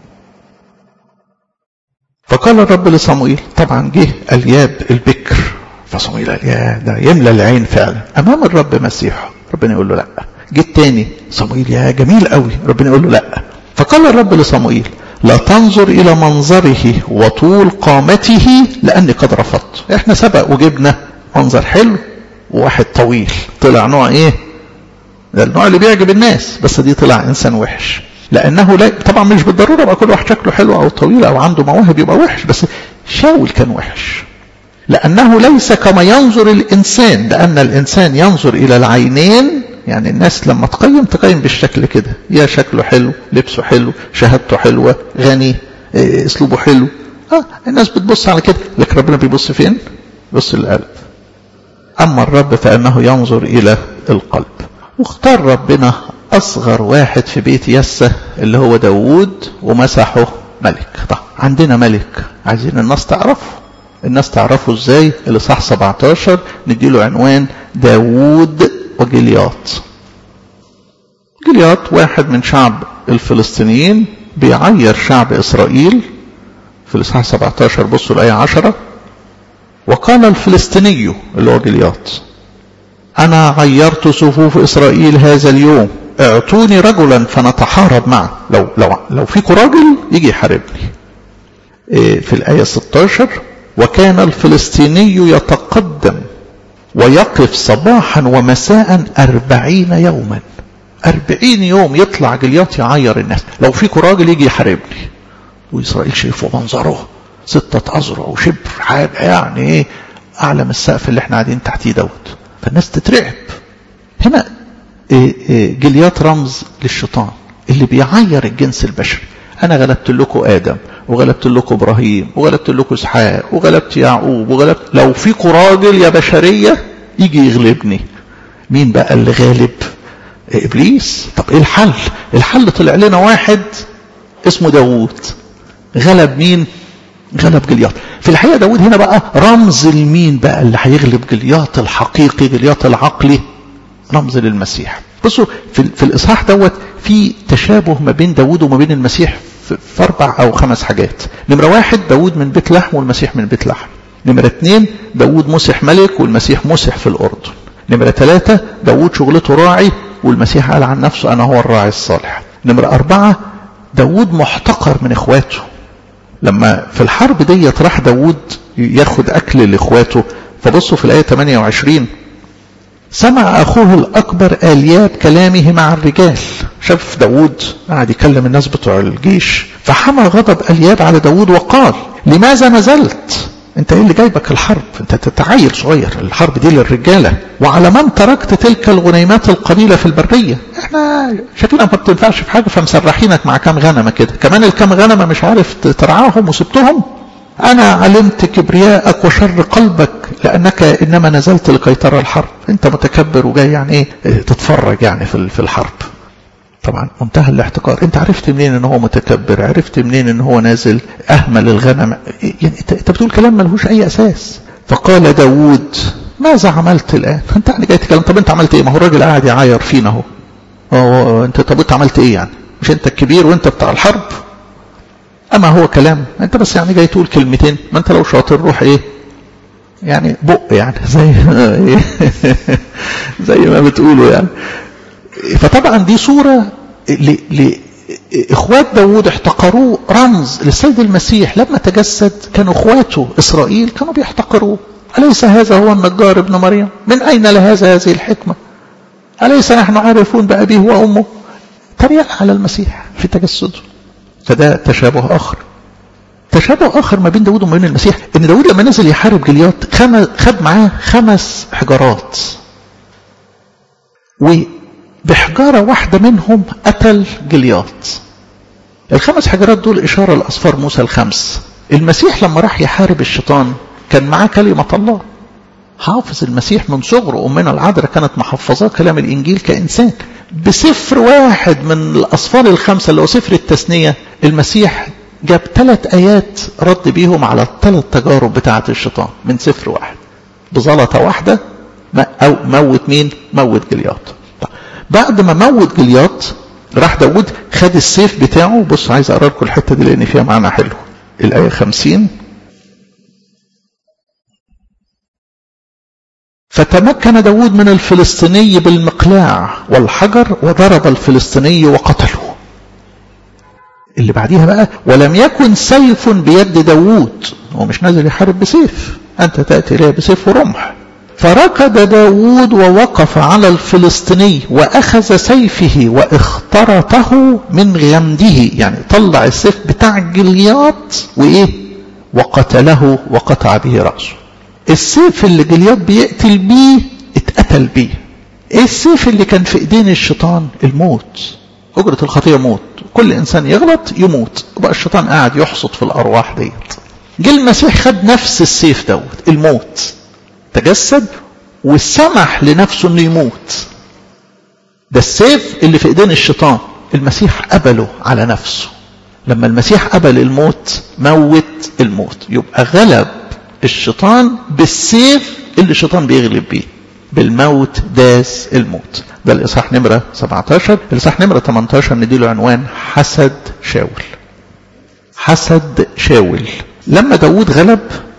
فقال الرب لصموئيل طبعا جه الياب البكر فصموئيل قال يا ده يملى العين فعلا امام الرب مسيحه ربنا يقول له لا جه التاني صموئيل يا جميل قوي ربنا يقول له لا فقال الرب لصموئيل لا تنظر الى منظره وطول قامته لاني قد رفضت احنا سبق وجبنا منظر حلو وواحد طويل طلع نوع ايه ده النوع اللي بيعجب الناس بس دي طلع انسان وحش لانه لا طبعا مش بالضروره يبقى كل واحد شكله حلو او طويل او عنده مواهب يبقى وحش بس شاول كان وحش لانه ليس كما ينظر الانسان لان الانسان ينظر الى العينين يعني الناس لما تقيم تقيم بالشكل كده يا شكله حلو لبسه حلو شهادته حلوه غني اسلوبه حلو اه الناس بتبص على كده لكن ربنا بيبص فين بيبص للقلب اما الرب فانه ينظر الى القلب واختار ربنا أصغر واحد في بيت يسة اللي هو داوود ومسحه ملك طب عندنا ملك عايزين الناس تعرفه الناس تعرفه ازاي اللي صح 17 نديله عنوان داوود وجلياط جلياط واحد من شعب الفلسطينيين بيعير شعب إسرائيل في الإصحاح 17 بصوا الآية 10 وقال الفلسطيني اللي هو جلياط أنا عيرت صفوف إسرائيل هذا اليوم اعطوني رجلا فنتحارب معه لو لو لو فيكم راجل يجي يحاربني في الآية 16 وكان الفلسطيني يتقدم ويقف صباحا ومساء أربعين يوما أربعين يوم يطلع جليات يعير الناس لو فيكم راجل يجي يحاربني وإسرائيل شايفوا منظره ستة أذرع وشبر حاجة يعني إيه أعلى من السقف اللي احنا قاعدين تحتيه دوت فالناس تترعب هنا جليات رمز للشيطان اللي بيعير الجنس البشري انا غلبت لكم ادم وغلبت لكم ابراهيم وغلبت لكم اسحاق وغلبت يعقوب وغلبت لو فيكم راجل يا بشريه يجي يغلبني مين بقى اللي غالب ابليس طب ايه الحل الحل طلع لنا واحد اسمه داوود غلب مين غلب جلياط في الحقيقه داود هنا بقى رمز المين بقى اللي هيغلب جلياط الحقيقي جلياط العقلي رمز للمسيح بصوا في, في الاصحاح دوت في تشابه ما بين داود وما بين المسيح في, في اربع او خمس حاجات نمره واحد داود من بيت لحم والمسيح من بيت لحم نمره اثنين داود مسح ملك والمسيح مسح في الاردن نمره ثلاثه داود شغلته راعي والمسيح قال عن نفسه انا هو الراعي الصالح نمره اربعه داود محتقر من اخواته لما في الحرب ديت راح داود ياخد أكل لإخواته فبصوا في الآية 28 سمع أخوه الأكبر آلياب كلامه مع الرجال شاف داود قاعد يكلم الناس بتوع الجيش فحمى غضب آلياب على داود وقال لماذا نزلت انت ايه اللي جايبك الحرب انت تتعيل صغير الحرب دي للرجاله وعلى من تركت تلك الغنيمات القليله في البريه احنا شكلنا ما بتنفعش في حاجه فمسرحينك مع كام غنمه كده كمان الكام غنمه مش عارف ترعاهم وسبتهم انا علمت كبرياءك وشر قلبك لانك انما نزلت لكي ترى الحرب انت متكبر وجاي يعني ايه تتفرج يعني في الحرب طبعا منتهى الاحتقار انت عرفت منين ان هو متكبر عرفت منين ان هو نازل اهمل الغنم يعني انت, انت بتقول كلام ملهوش اي اساس فقال داود ماذا عملت الان انت يعني جاي تتكلم طب انت عملت ايه ما هو الراجل قاعد يعاير فينا اهو انت طب انت عملت ايه يعني مش انت الكبير وانت بتاع الحرب اما هو كلام انت بس يعني جاي تقول كلمتين ما انت لو شاطر روح ايه يعني بق يعني زي زي ما بتقولوا يعني فطبعا دي صورة لإخوات داود احتقروه رمز للسيد المسيح لما تجسد كانوا اخواته إسرائيل كانوا بيحتقروه أليس هذا هو النجار ابن مريم من أين لهذا هذه الحكمة أليس نحن عارفون بأبيه وأمه تريق على المسيح في تجسده فده تشابه آخر تشابه آخر ما بين داود وما بين المسيح إن داود لما نزل يحارب جليات خد معاه خمس حجارات وبحجارة واحدة منهم قتل جليات الخمس حجارات دول إشارة لأصفار موسى الخمس المسيح لما راح يحارب الشيطان كان معاه كلمة الله حافظ المسيح من صغره أمنا العذراء كانت محفظاه كلام الإنجيل كإنسان بسفر واحد من الأصفار الخمسة اللي هو سفر التثنية المسيح جاب ثلاث آيات رد بيهم على الثلاث تجارب بتاعة الشيطان من سفر واحد بزلطة واحدة أو موت مين موت جلياط بعد ما موت جلياط راح داود خد السيف بتاعه بص عايز اقرا لكم الحته دي لان فيها معنى حلو الايه 50 فتمكن داود من الفلسطيني بالمقلاع والحجر وضرب الفلسطيني وقتله اللي بعديها بقى ولم يكن سيف بيد داود هو مش نازل يحارب بسيف أنت تأتي إليه بسيف ورمح فركض داود ووقف على الفلسطيني وأخذ سيفه واخترطه من غمده يعني طلع السيف بتاع جلياط وإيه وقتله وقطع به رأسه السيف اللي جلياط بيقتل بيه اتقتل بيه ايه السيف اللي كان في ايدين الشيطان الموت اجرة الخطية موت كل انسان يغلط يموت وبقى الشيطان قاعد يحصد في الارواح ديت جه المسيح خد نفس السيف دوت الموت تجسد وسمح لنفسه انه يموت ده السيف اللي في ايدين الشيطان المسيح قبله على نفسه لما المسيح قبل الموت موت الموت يبقى غلب الشيطان بالسيف اللي الشيطان بيغلب بيه بالموت داس الموت ده الإصحاح نمرة 17 الإصحاح نمرة 18 نديله عنوان حسد شاول حسد شاول لما داود غلب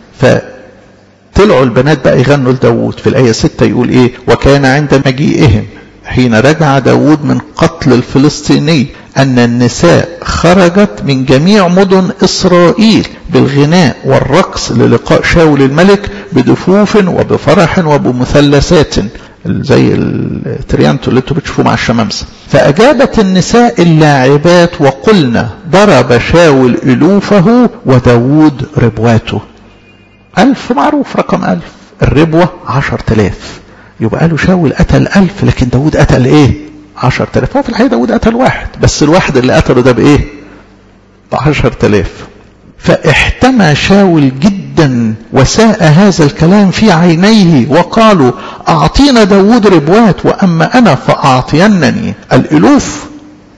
فطلعوا البنات بقى يغنوا لداود في الآية 6 يقول إيه وكان عند مجيئهم حين رجع داود من قتل الفلسطيني أن النساء خرجت من جميع مدن إسرائيل بالغناء والرقص للقاء شاول الملك بدفوف وبفرح وبمثلثات زي التريانتو اللي انتوا بتشوفوه مع الشمامسة فأجابت النساء اللاعبات وقلنا ضرب شاول ألوفه وداود ربواته ألف معروف رقم ألف الربوة عشر تلاف يبقى قالوا شاول قتل ألف لكن داود قتل إيه عشر تلاف هو في الحقيقة داود قتل واحد بس الواحد اللي قتله ده بإيه بعشر تلاف فاحتمى شاول جدا وساء هذا الكلام في عينيه وقالوا أعطينا داود ربوات وأما أنا فأعطينني الألوف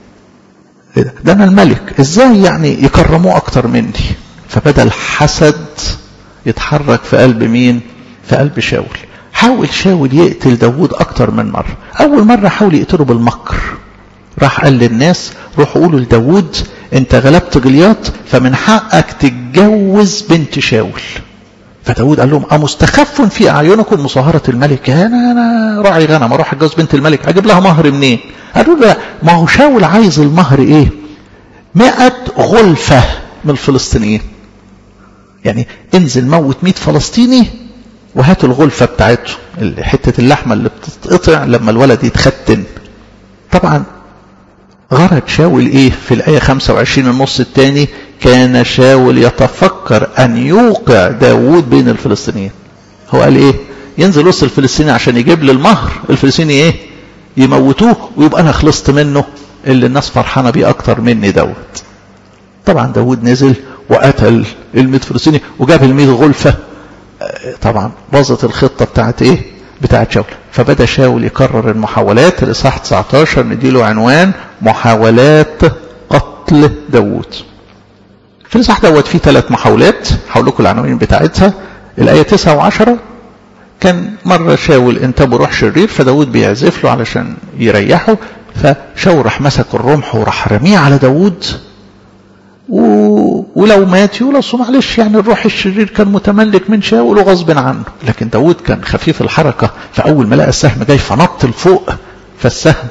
ده أنا الملك إزاي يعني يكرموه أكتر مني فبدأ الحسد يتحرك في قلب مين في قلب شاول حاول شاول يقتل داود أكتر من مرة أول مرة حاول يقتله بالمكر راح قال للناس روحوا قولوا لداود انت غلبت جلياط فمن حقك تتجوز بنت شاول فداود قال لهم أمستخف في أعينكم مصاهرة الملك أنا أنا راعي غنم أروح أتجوز بنت الملك أجيب لها مهر منين قالوا له ما هو شاول عايز المهر إيه مئة غلفة من الفلسطينيين يعني انزل موت 100 فلسطيني وهات الغلفة بتاعته حتة اللحمة اللي بتتقطع لما الولد يتختن طبعا غرض شاول ايه في الآية 25 النص الثاني كان شاول يتفكر أن يوقع داود بين الفلسطينيين هو قال ايه ينزل وسط الفلسطيني عشان يجيب لي المهر الفلسطيني ايه يموتوه ويبقى انا خلصت منه اللي الناس فرحانة بيه اكتر مني داود طبعا داود نزل وقتل الميت فلسطيني وجاب الميت غلفة طبعا باظت الخطة بتاعت ايه بتاعت شاول فبدأ شاول يكرر المحاولات الإصحاح 19 نديله عنوان محاولات قتل داوود في الإصحاح دوت فيه ثلاث محاولات هقول لكم العناوين بتاعتها الآية 9 و10 كان مرة شاول انتبه روح شرير فداود بيعزف له علشان يريحه فشاول راح مسك الرمح وراح رميه على داود و... ولو مات يقول اصل معلش يعني الروح الشرير كان متملك من شاول وغصب عنه لكن داود كان خفيف الحركة فأول ما لقى السهم جاي فنط لفوق فالسهم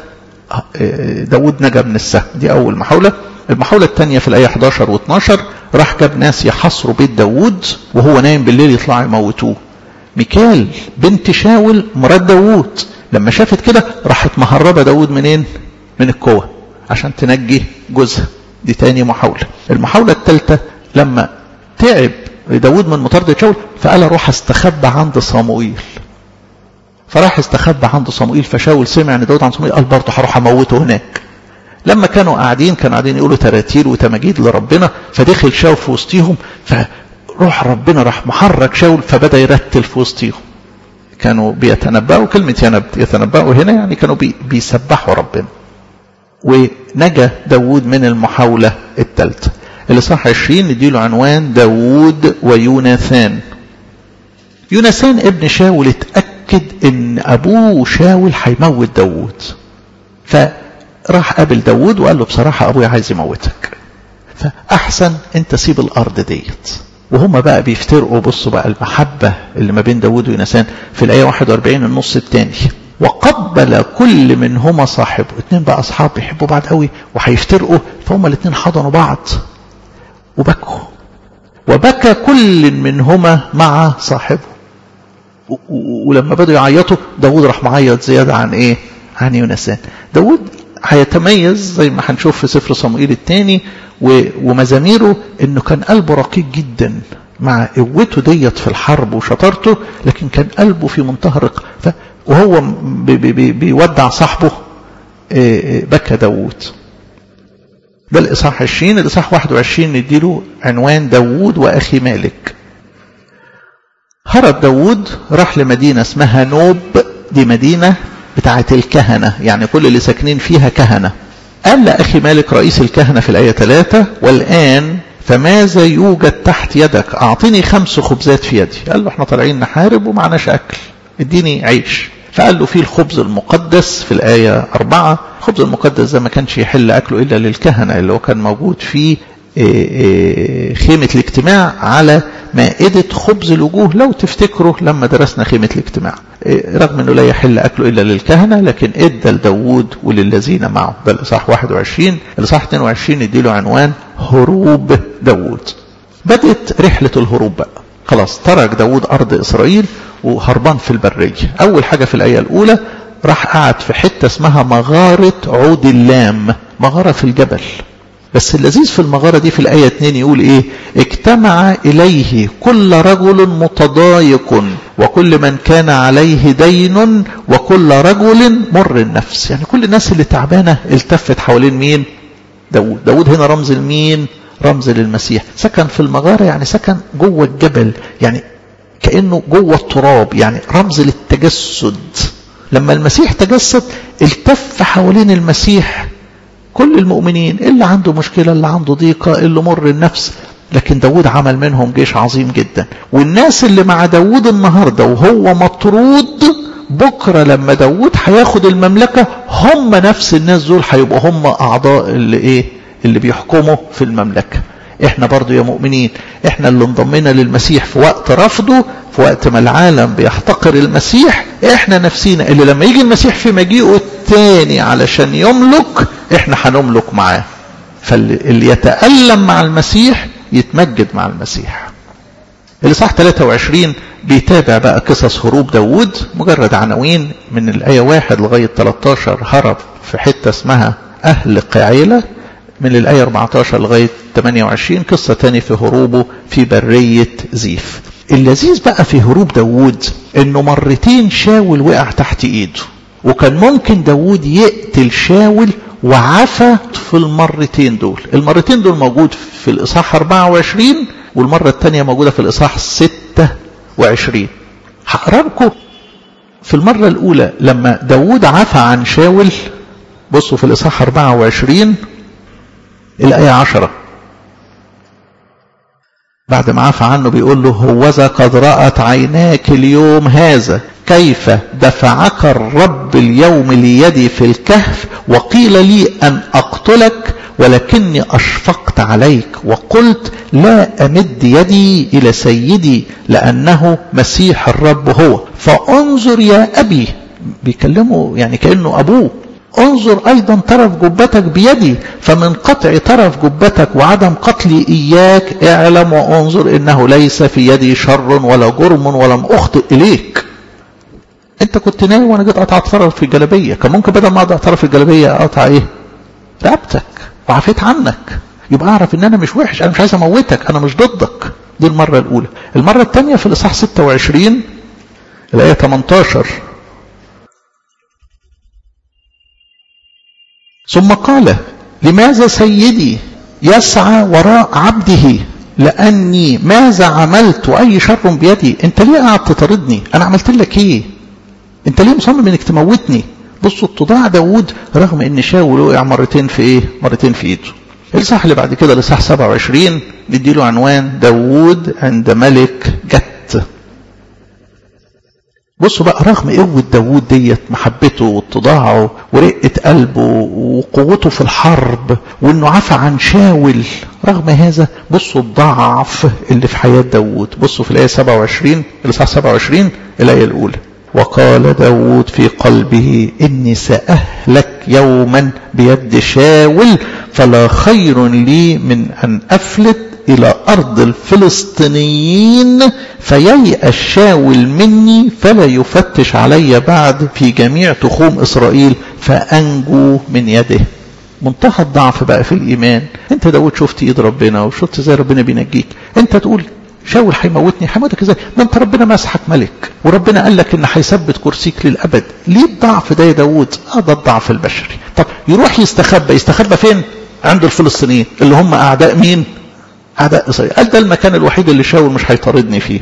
داود نجا من السهم دي أول محاولة المحاولة الثانية في الآية 11 و12 راح جاب ناس يحصروا بيت داود وهو نايم بالليل يطلعوا يموتوه ميكال بنت شاول مرات داود لما شافت كده راحت مهربة داود منين من الكوة عشان تنجي جوزها دي تاني محاولة المحاولة الثالثة لما تعب داود من مطاردة شاول فقال اروح استخبى عند صموئيل فراح استخبى عند صموئيل فشاول سمع ان داود عند صموئيل قال برضه هروح اموته هناك لما كانوا قاعدين كانوا قاعدين يقولوا تراتيل وتماجيد لربنا فدخل شاول في وسطيهم فروح ربنا راح محرك شاول فبدا يرتل في وسطيهم كانوا بيتنبأوا كلمة يتنبأوا هنا يعني كانوا بي بيسبحوا ربنا ونجا داود من المحاولة الثالثة الإصحاح 20 نديله عنوان داود ويوناثان يوناثان ابن شاول اتأكد ان ابوه شاول هيموت داود فراح قابل داود وقال له بصراحة ابويا عايز يموتك فاحسن انت سيب الارض ديت وهما بقى بيفترقوا بصوا بقى المحبة اللي ما بين داود ويوناثان في الآية 41 النص الثاني وقبل كل منهما صاحبه اتنين بقى اصحاب بيحبوا بعض قوي وهيفترقوا فهم الاتنين حضنوا بعض وبكوا وبكى كل منهما مع صاحبه ولما بدوا يعيطوا داود راح معيط زيادة عن ايه عن يونسان داود هيتميز زي ما هنشوف في سفر صموئيل الثاني ومزاميره انه كان قلبه رقيق جدا مع قوته ديت في الحرب وشطارته لكن كان قلبه في منتهى الرق وهو بي بي بيودع صاحبه بكى داود ده الإصحاح 20 الإصحاح 21 نديله عنوان داود وأخي مالك هرب داود راح لمدينة اسمها نوب دي مدينة بتاعة الكهنة يعني كل اللي ساكنين فيها كهنة قال لأخي مالك رئيس الكهنة في الآية 3 والآن فماذا يوجد تحت يدك أعطيني خمس خبزات في يدي قال له احنا طالعين نحارب ومعناش أكل اديني عيش فقال له فيه الخبز المقدس في الآية أربعة الخبز المقدس ده ما كانش يحل أكله إلا للكهنة اللي هو كان موجود في خيمة الاجتماع على مائدة خبز الوجوه لو تفتكروا لما درسنا خيمة الاجتماع رغم أنه لا يحل أكله إلا للكهنة لكن إدى لداود وللذين معه ده الإصحاح 21 الإصحاح 22 نديله عنوان هروب داود بدأت رحلة الهروب بقى خلاص ترك داود أرض إسرائيل وهربان في البرية أول حاجة في الآية الأولى راح قعد في حتة اسمها مغارة عود اللام مغارة في الجبل بس اللذيذ في المغارة دي في الآية 2 يقول إيه اجتمع إليه كل رجل متضايق وكل من كان عليه دين وكل رجل مر النفس يعني كل الناس اللي تعبانة التفت حوالين مين داود داود هنا رمز المين رمز للمسيح سكن في المغارة يعني سكن جوه الجبل يعني كأنه جوه التراب يعني رمز للتجسد لما المسيح تجسد التف حوالين المسيح كل المؤمنين اللي عنده مشكلة اللي عنده ضيقة اللي مر النفس لكن داود عمل منهم جيش عظيم جدا والناس اللي مع داود النهاردة وهو مطرود بكرة لما داود هياخد المملكة هم نفس الناس دول هيبقوا هم أعضاء اللي إيه اللي بيحكموا في المملكة احنا برضو يا مؤمنين احنا اللي انضمينا للمسيح في وقت رفضه في وقت ما العالم بيحتقر المسيح احنا نفسينا اللي لما يجي المسيح في مجيئه التاني علشان يملك احنا هنملك معاه فاللي يتألم مع المسيح يتمجد مع المسيح الإصحاح 23 بيتابع بقى قصص هروب داود مجرد عناوين من الآية 1 لغاية 13 هرب في حتة اسمها أهل قعيلة من الآية 14 لغاية 28 قصة تاني في هروبه في برية زيف اللذيذ بقى في هروب داود انه مرتين شاول وقع تحت ايده وكان ممكن داود يقتل شاول وعفى في المرتين دول المرتين دول موجود في الإصحاح 24 والمرة الثانية موجودة في الإصحاح 26 هقرا لكم في المرة الأولى لما داود عفى عن شاول بصوا في الإصحاح 24 الآية 10 بعد ما عفى عنه بيقول له هوذا قد رأت عيناك اليوم هذا كيف دفعك الرب اليوم ليدي في الكهف وقيل لي أن أقتلك ولكني أشفقت عليك وقلت لا أمد يدي إلى سيدي لأنه مسيح الرب هو فانظر يا أبي بيكلمه يعني كأنه أبوه انظر أيضا طرف جبتك بيدي فمن قطع طرف جبتك وعدم قتلي إياك اعلم وانظر إنه ليس في يدي شر ولا جرم ولم أخطئ إليك انت كنت نايم وانا جيت قطعت طرف في الجلابيه كان ممكن بدل ما اقطع طرف الجلابيه اقطع ايه رقبتك وعفيت عنك يبقى اعرف ان انا مش وحش انا مش عايز اموتك انا مش ضدك دي المره الاولى المره الثانيه في الاصحاح 26 الايه 18 ثم قال لماذا سيدي يسعى وراء عبده لاني ماذا عملت اي شر بيدي انت ليه قاعد تطاردني انا عملت لك ايه انت ليه مصمم انك تموتني بصوا اتضاع داوود رغم ان شاول وقع مرتين في ايه مرتين في ايده الاصحاح اللي بعد كده الاصحاح 27 نديله عنوان داوود عند ملك جت بصوا بقى رغم قوة داوود ديت محبته واتضاعه ورقة قلبه وقوته في الحرب وانه عفى عن شاول رغم هذا بصوا الضعف اللي في حياة داوود بصوا في الآية 27 الإصحاح 27 الآية الأولى وقال داود في قلبه إني سأهلك يوما بيد شاول فلا خير لي من أن أفلت إلى أرض الفلسطينيين فييأس شاول مني فلا يفتش علي بعد في جميع تخوم إسرائيل فأنجو من يده منتهى الضعف بقى في الإيمان أنت داود شفت إيد ربنا وشفت زي ربنا بينجيك أنت تقول شاول هيموتني هيموتك ازاي ما انت ربنا مسحك ملك وربنا قال لك ان هيثبت كرسيك للابد ليه الضعف ده يا داوود اه ده الضعف البشري طب يروح يستخبى يستخبى فين عند الفلسطينيين اللي هم اعداء مين اعداء اسرائيل قال ده المكان الوحيد اللي شاول مش هيطاردني فيه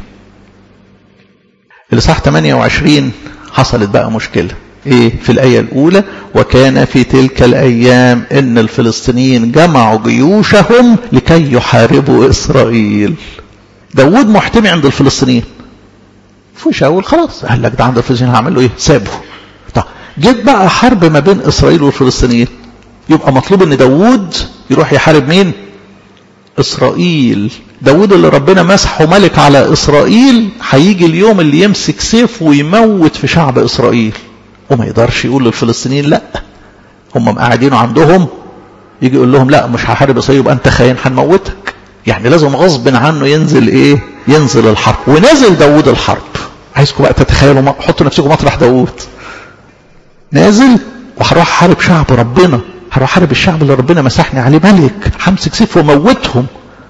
الاصحاح 28 حصلت بقى مشكله ايه في الايه الاولى وكان في تلك الايام ان الفلسطينيين جمعوا جيوشهم لكي يحاربوا اسرائيل داود محتمي عند الفلسطينيين في شاول خلاص قال لك ده عند الفلسطينيين هعمل له ايه سابه طب جيت بقى حرب ما بين اسرائيل والفلسطينيين يبقى مطلوب ان داود يروح يحارب مين اسرائيل داود اللي ربنا مسحه ملك على اسرائيل هيجي اليوم اللي يمسك سيف ويموت في شعب اسرائيل وما يقدرش يقول للفلسطينيين لا هم قاعدين عندهم يجي يقول لهم لا مش هحارب اسرائيل يبقى انت خاين هنموتك يعني لازم غصب عنه ينزل ايه ينزل الحرب ونازل داود الحرب عايزكم بقى تتخيلوا حطوا نفسكم مطرح داود نازل وهروح احارب شعب ربنا هروح احارب الشعب اللي ربنا مسحني عليه ملك همسك سيف وموتهم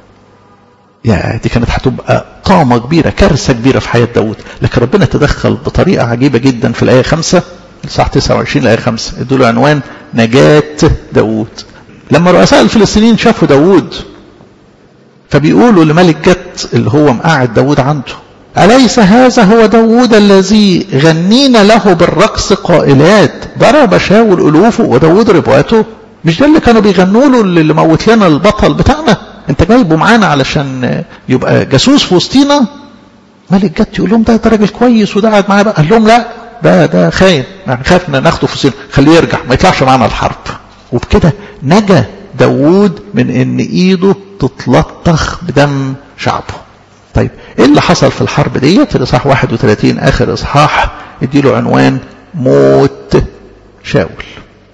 يا دي كانت هتبقى طامة كبيرة كارثة كبيرة في حياة داود لكن ربنا تدخل بطريقة عجيبة جدا في الآية 5 الصح 29 الآية 5 ادوا له عنوان نجاة داود لما رؤساء الفلسطينيين شافوا داود فبيقولوا لملك جت اللي هو مقاعد داود عنده أليس هذا هو داود الذي غنينا له بالرقص قائلات ضرب شاول ألوفه وداود ربواته مش ده اللي كانوا بيغنوا له اللي موت لنا البطل بتاعنا انت جايبه معانا علشان يبقى جاسوس في وسطينا ملك جت يقول لهم ده ده راجل كويس وده قاعد معايا بقى قال لهم لا ده ده خاين يعني خاف ناخده في وسطينا خليه يرجع ما يطلعش معانا الحرب وبكده نجا داوود من ان ايده تتلطخ بدم شعبه طيب ايه اللي حصل في الحرب ديت في الاصحاح 31 اخر اصحاح اديله عنوان موت شاول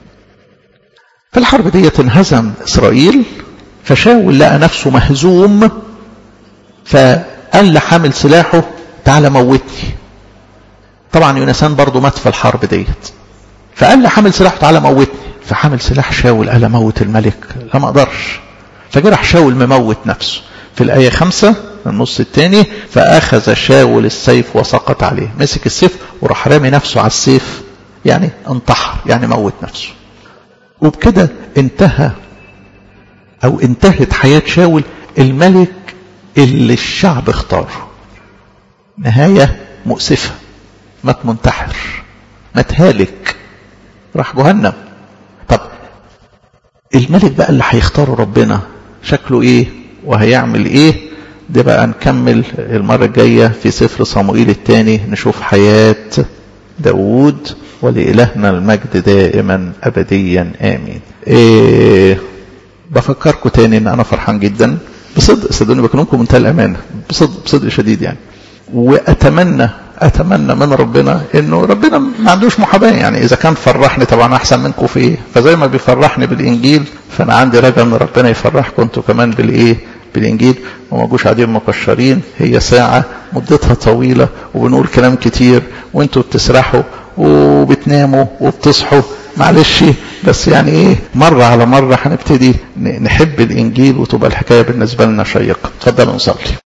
في الحرب ديت انهزم اسرائيل فشاول لقى نفسه مهزوم فقال لحامل سلاحه تعالى موتني طبعا يونسان برضه مات في الحرب ديت فقال لحامل سلاحه تعالى موتني فحامل سلاح شاول قال موت الملك لا ما اقدرش فجرح شاول مموت نفسه في الآية خمسة النص الثاني فأخذ شاول السيف وسقط عليه مسك السيف وراح رامي نفسه على السيف يعني انتحر يعني موت نفسه وبكده انتهى أو انتهت حياة شاول الملك اللي الشعب اختاره نهاية مؤسفة مات منتحر مات هالك راح جهنم طب الملك بقى اللي هيختاره ربنا شكله ايه وهيعمل ايه ده بقى نكمل المرة الجاية في سفر صموئيل الثاني نشوف حياة داود ولإلهنا المجد دائما أبديا آمين إيه بفكركم تاني ان انا فرحان جدا بصدق صدقوني بكلمكم منتهى الامانه بصدق بصدق شديد يعني واتمنى اتمنى من ربنا انه ربنا ما عندوش محاباه يعني اذا كان فرحني طبعا احسن منكم في ايه فزي ما بيفرحني بالانجيل فانا عندي رجاء ان ربنا يفرحكم انتوا كمان بالايه بالانجيل وما جوش قاعدين مكشرين هي ساعه مدتها طويله وبنقول كلام كتير وانتوا بتسرحوا وبتناموا وبتصحوا معلش بس يعني ايه مرة على مرة هنبتدي نحب الانجيل وتبقى الحكاية بالنسبة لنا شيقة اتفضلوا نصلي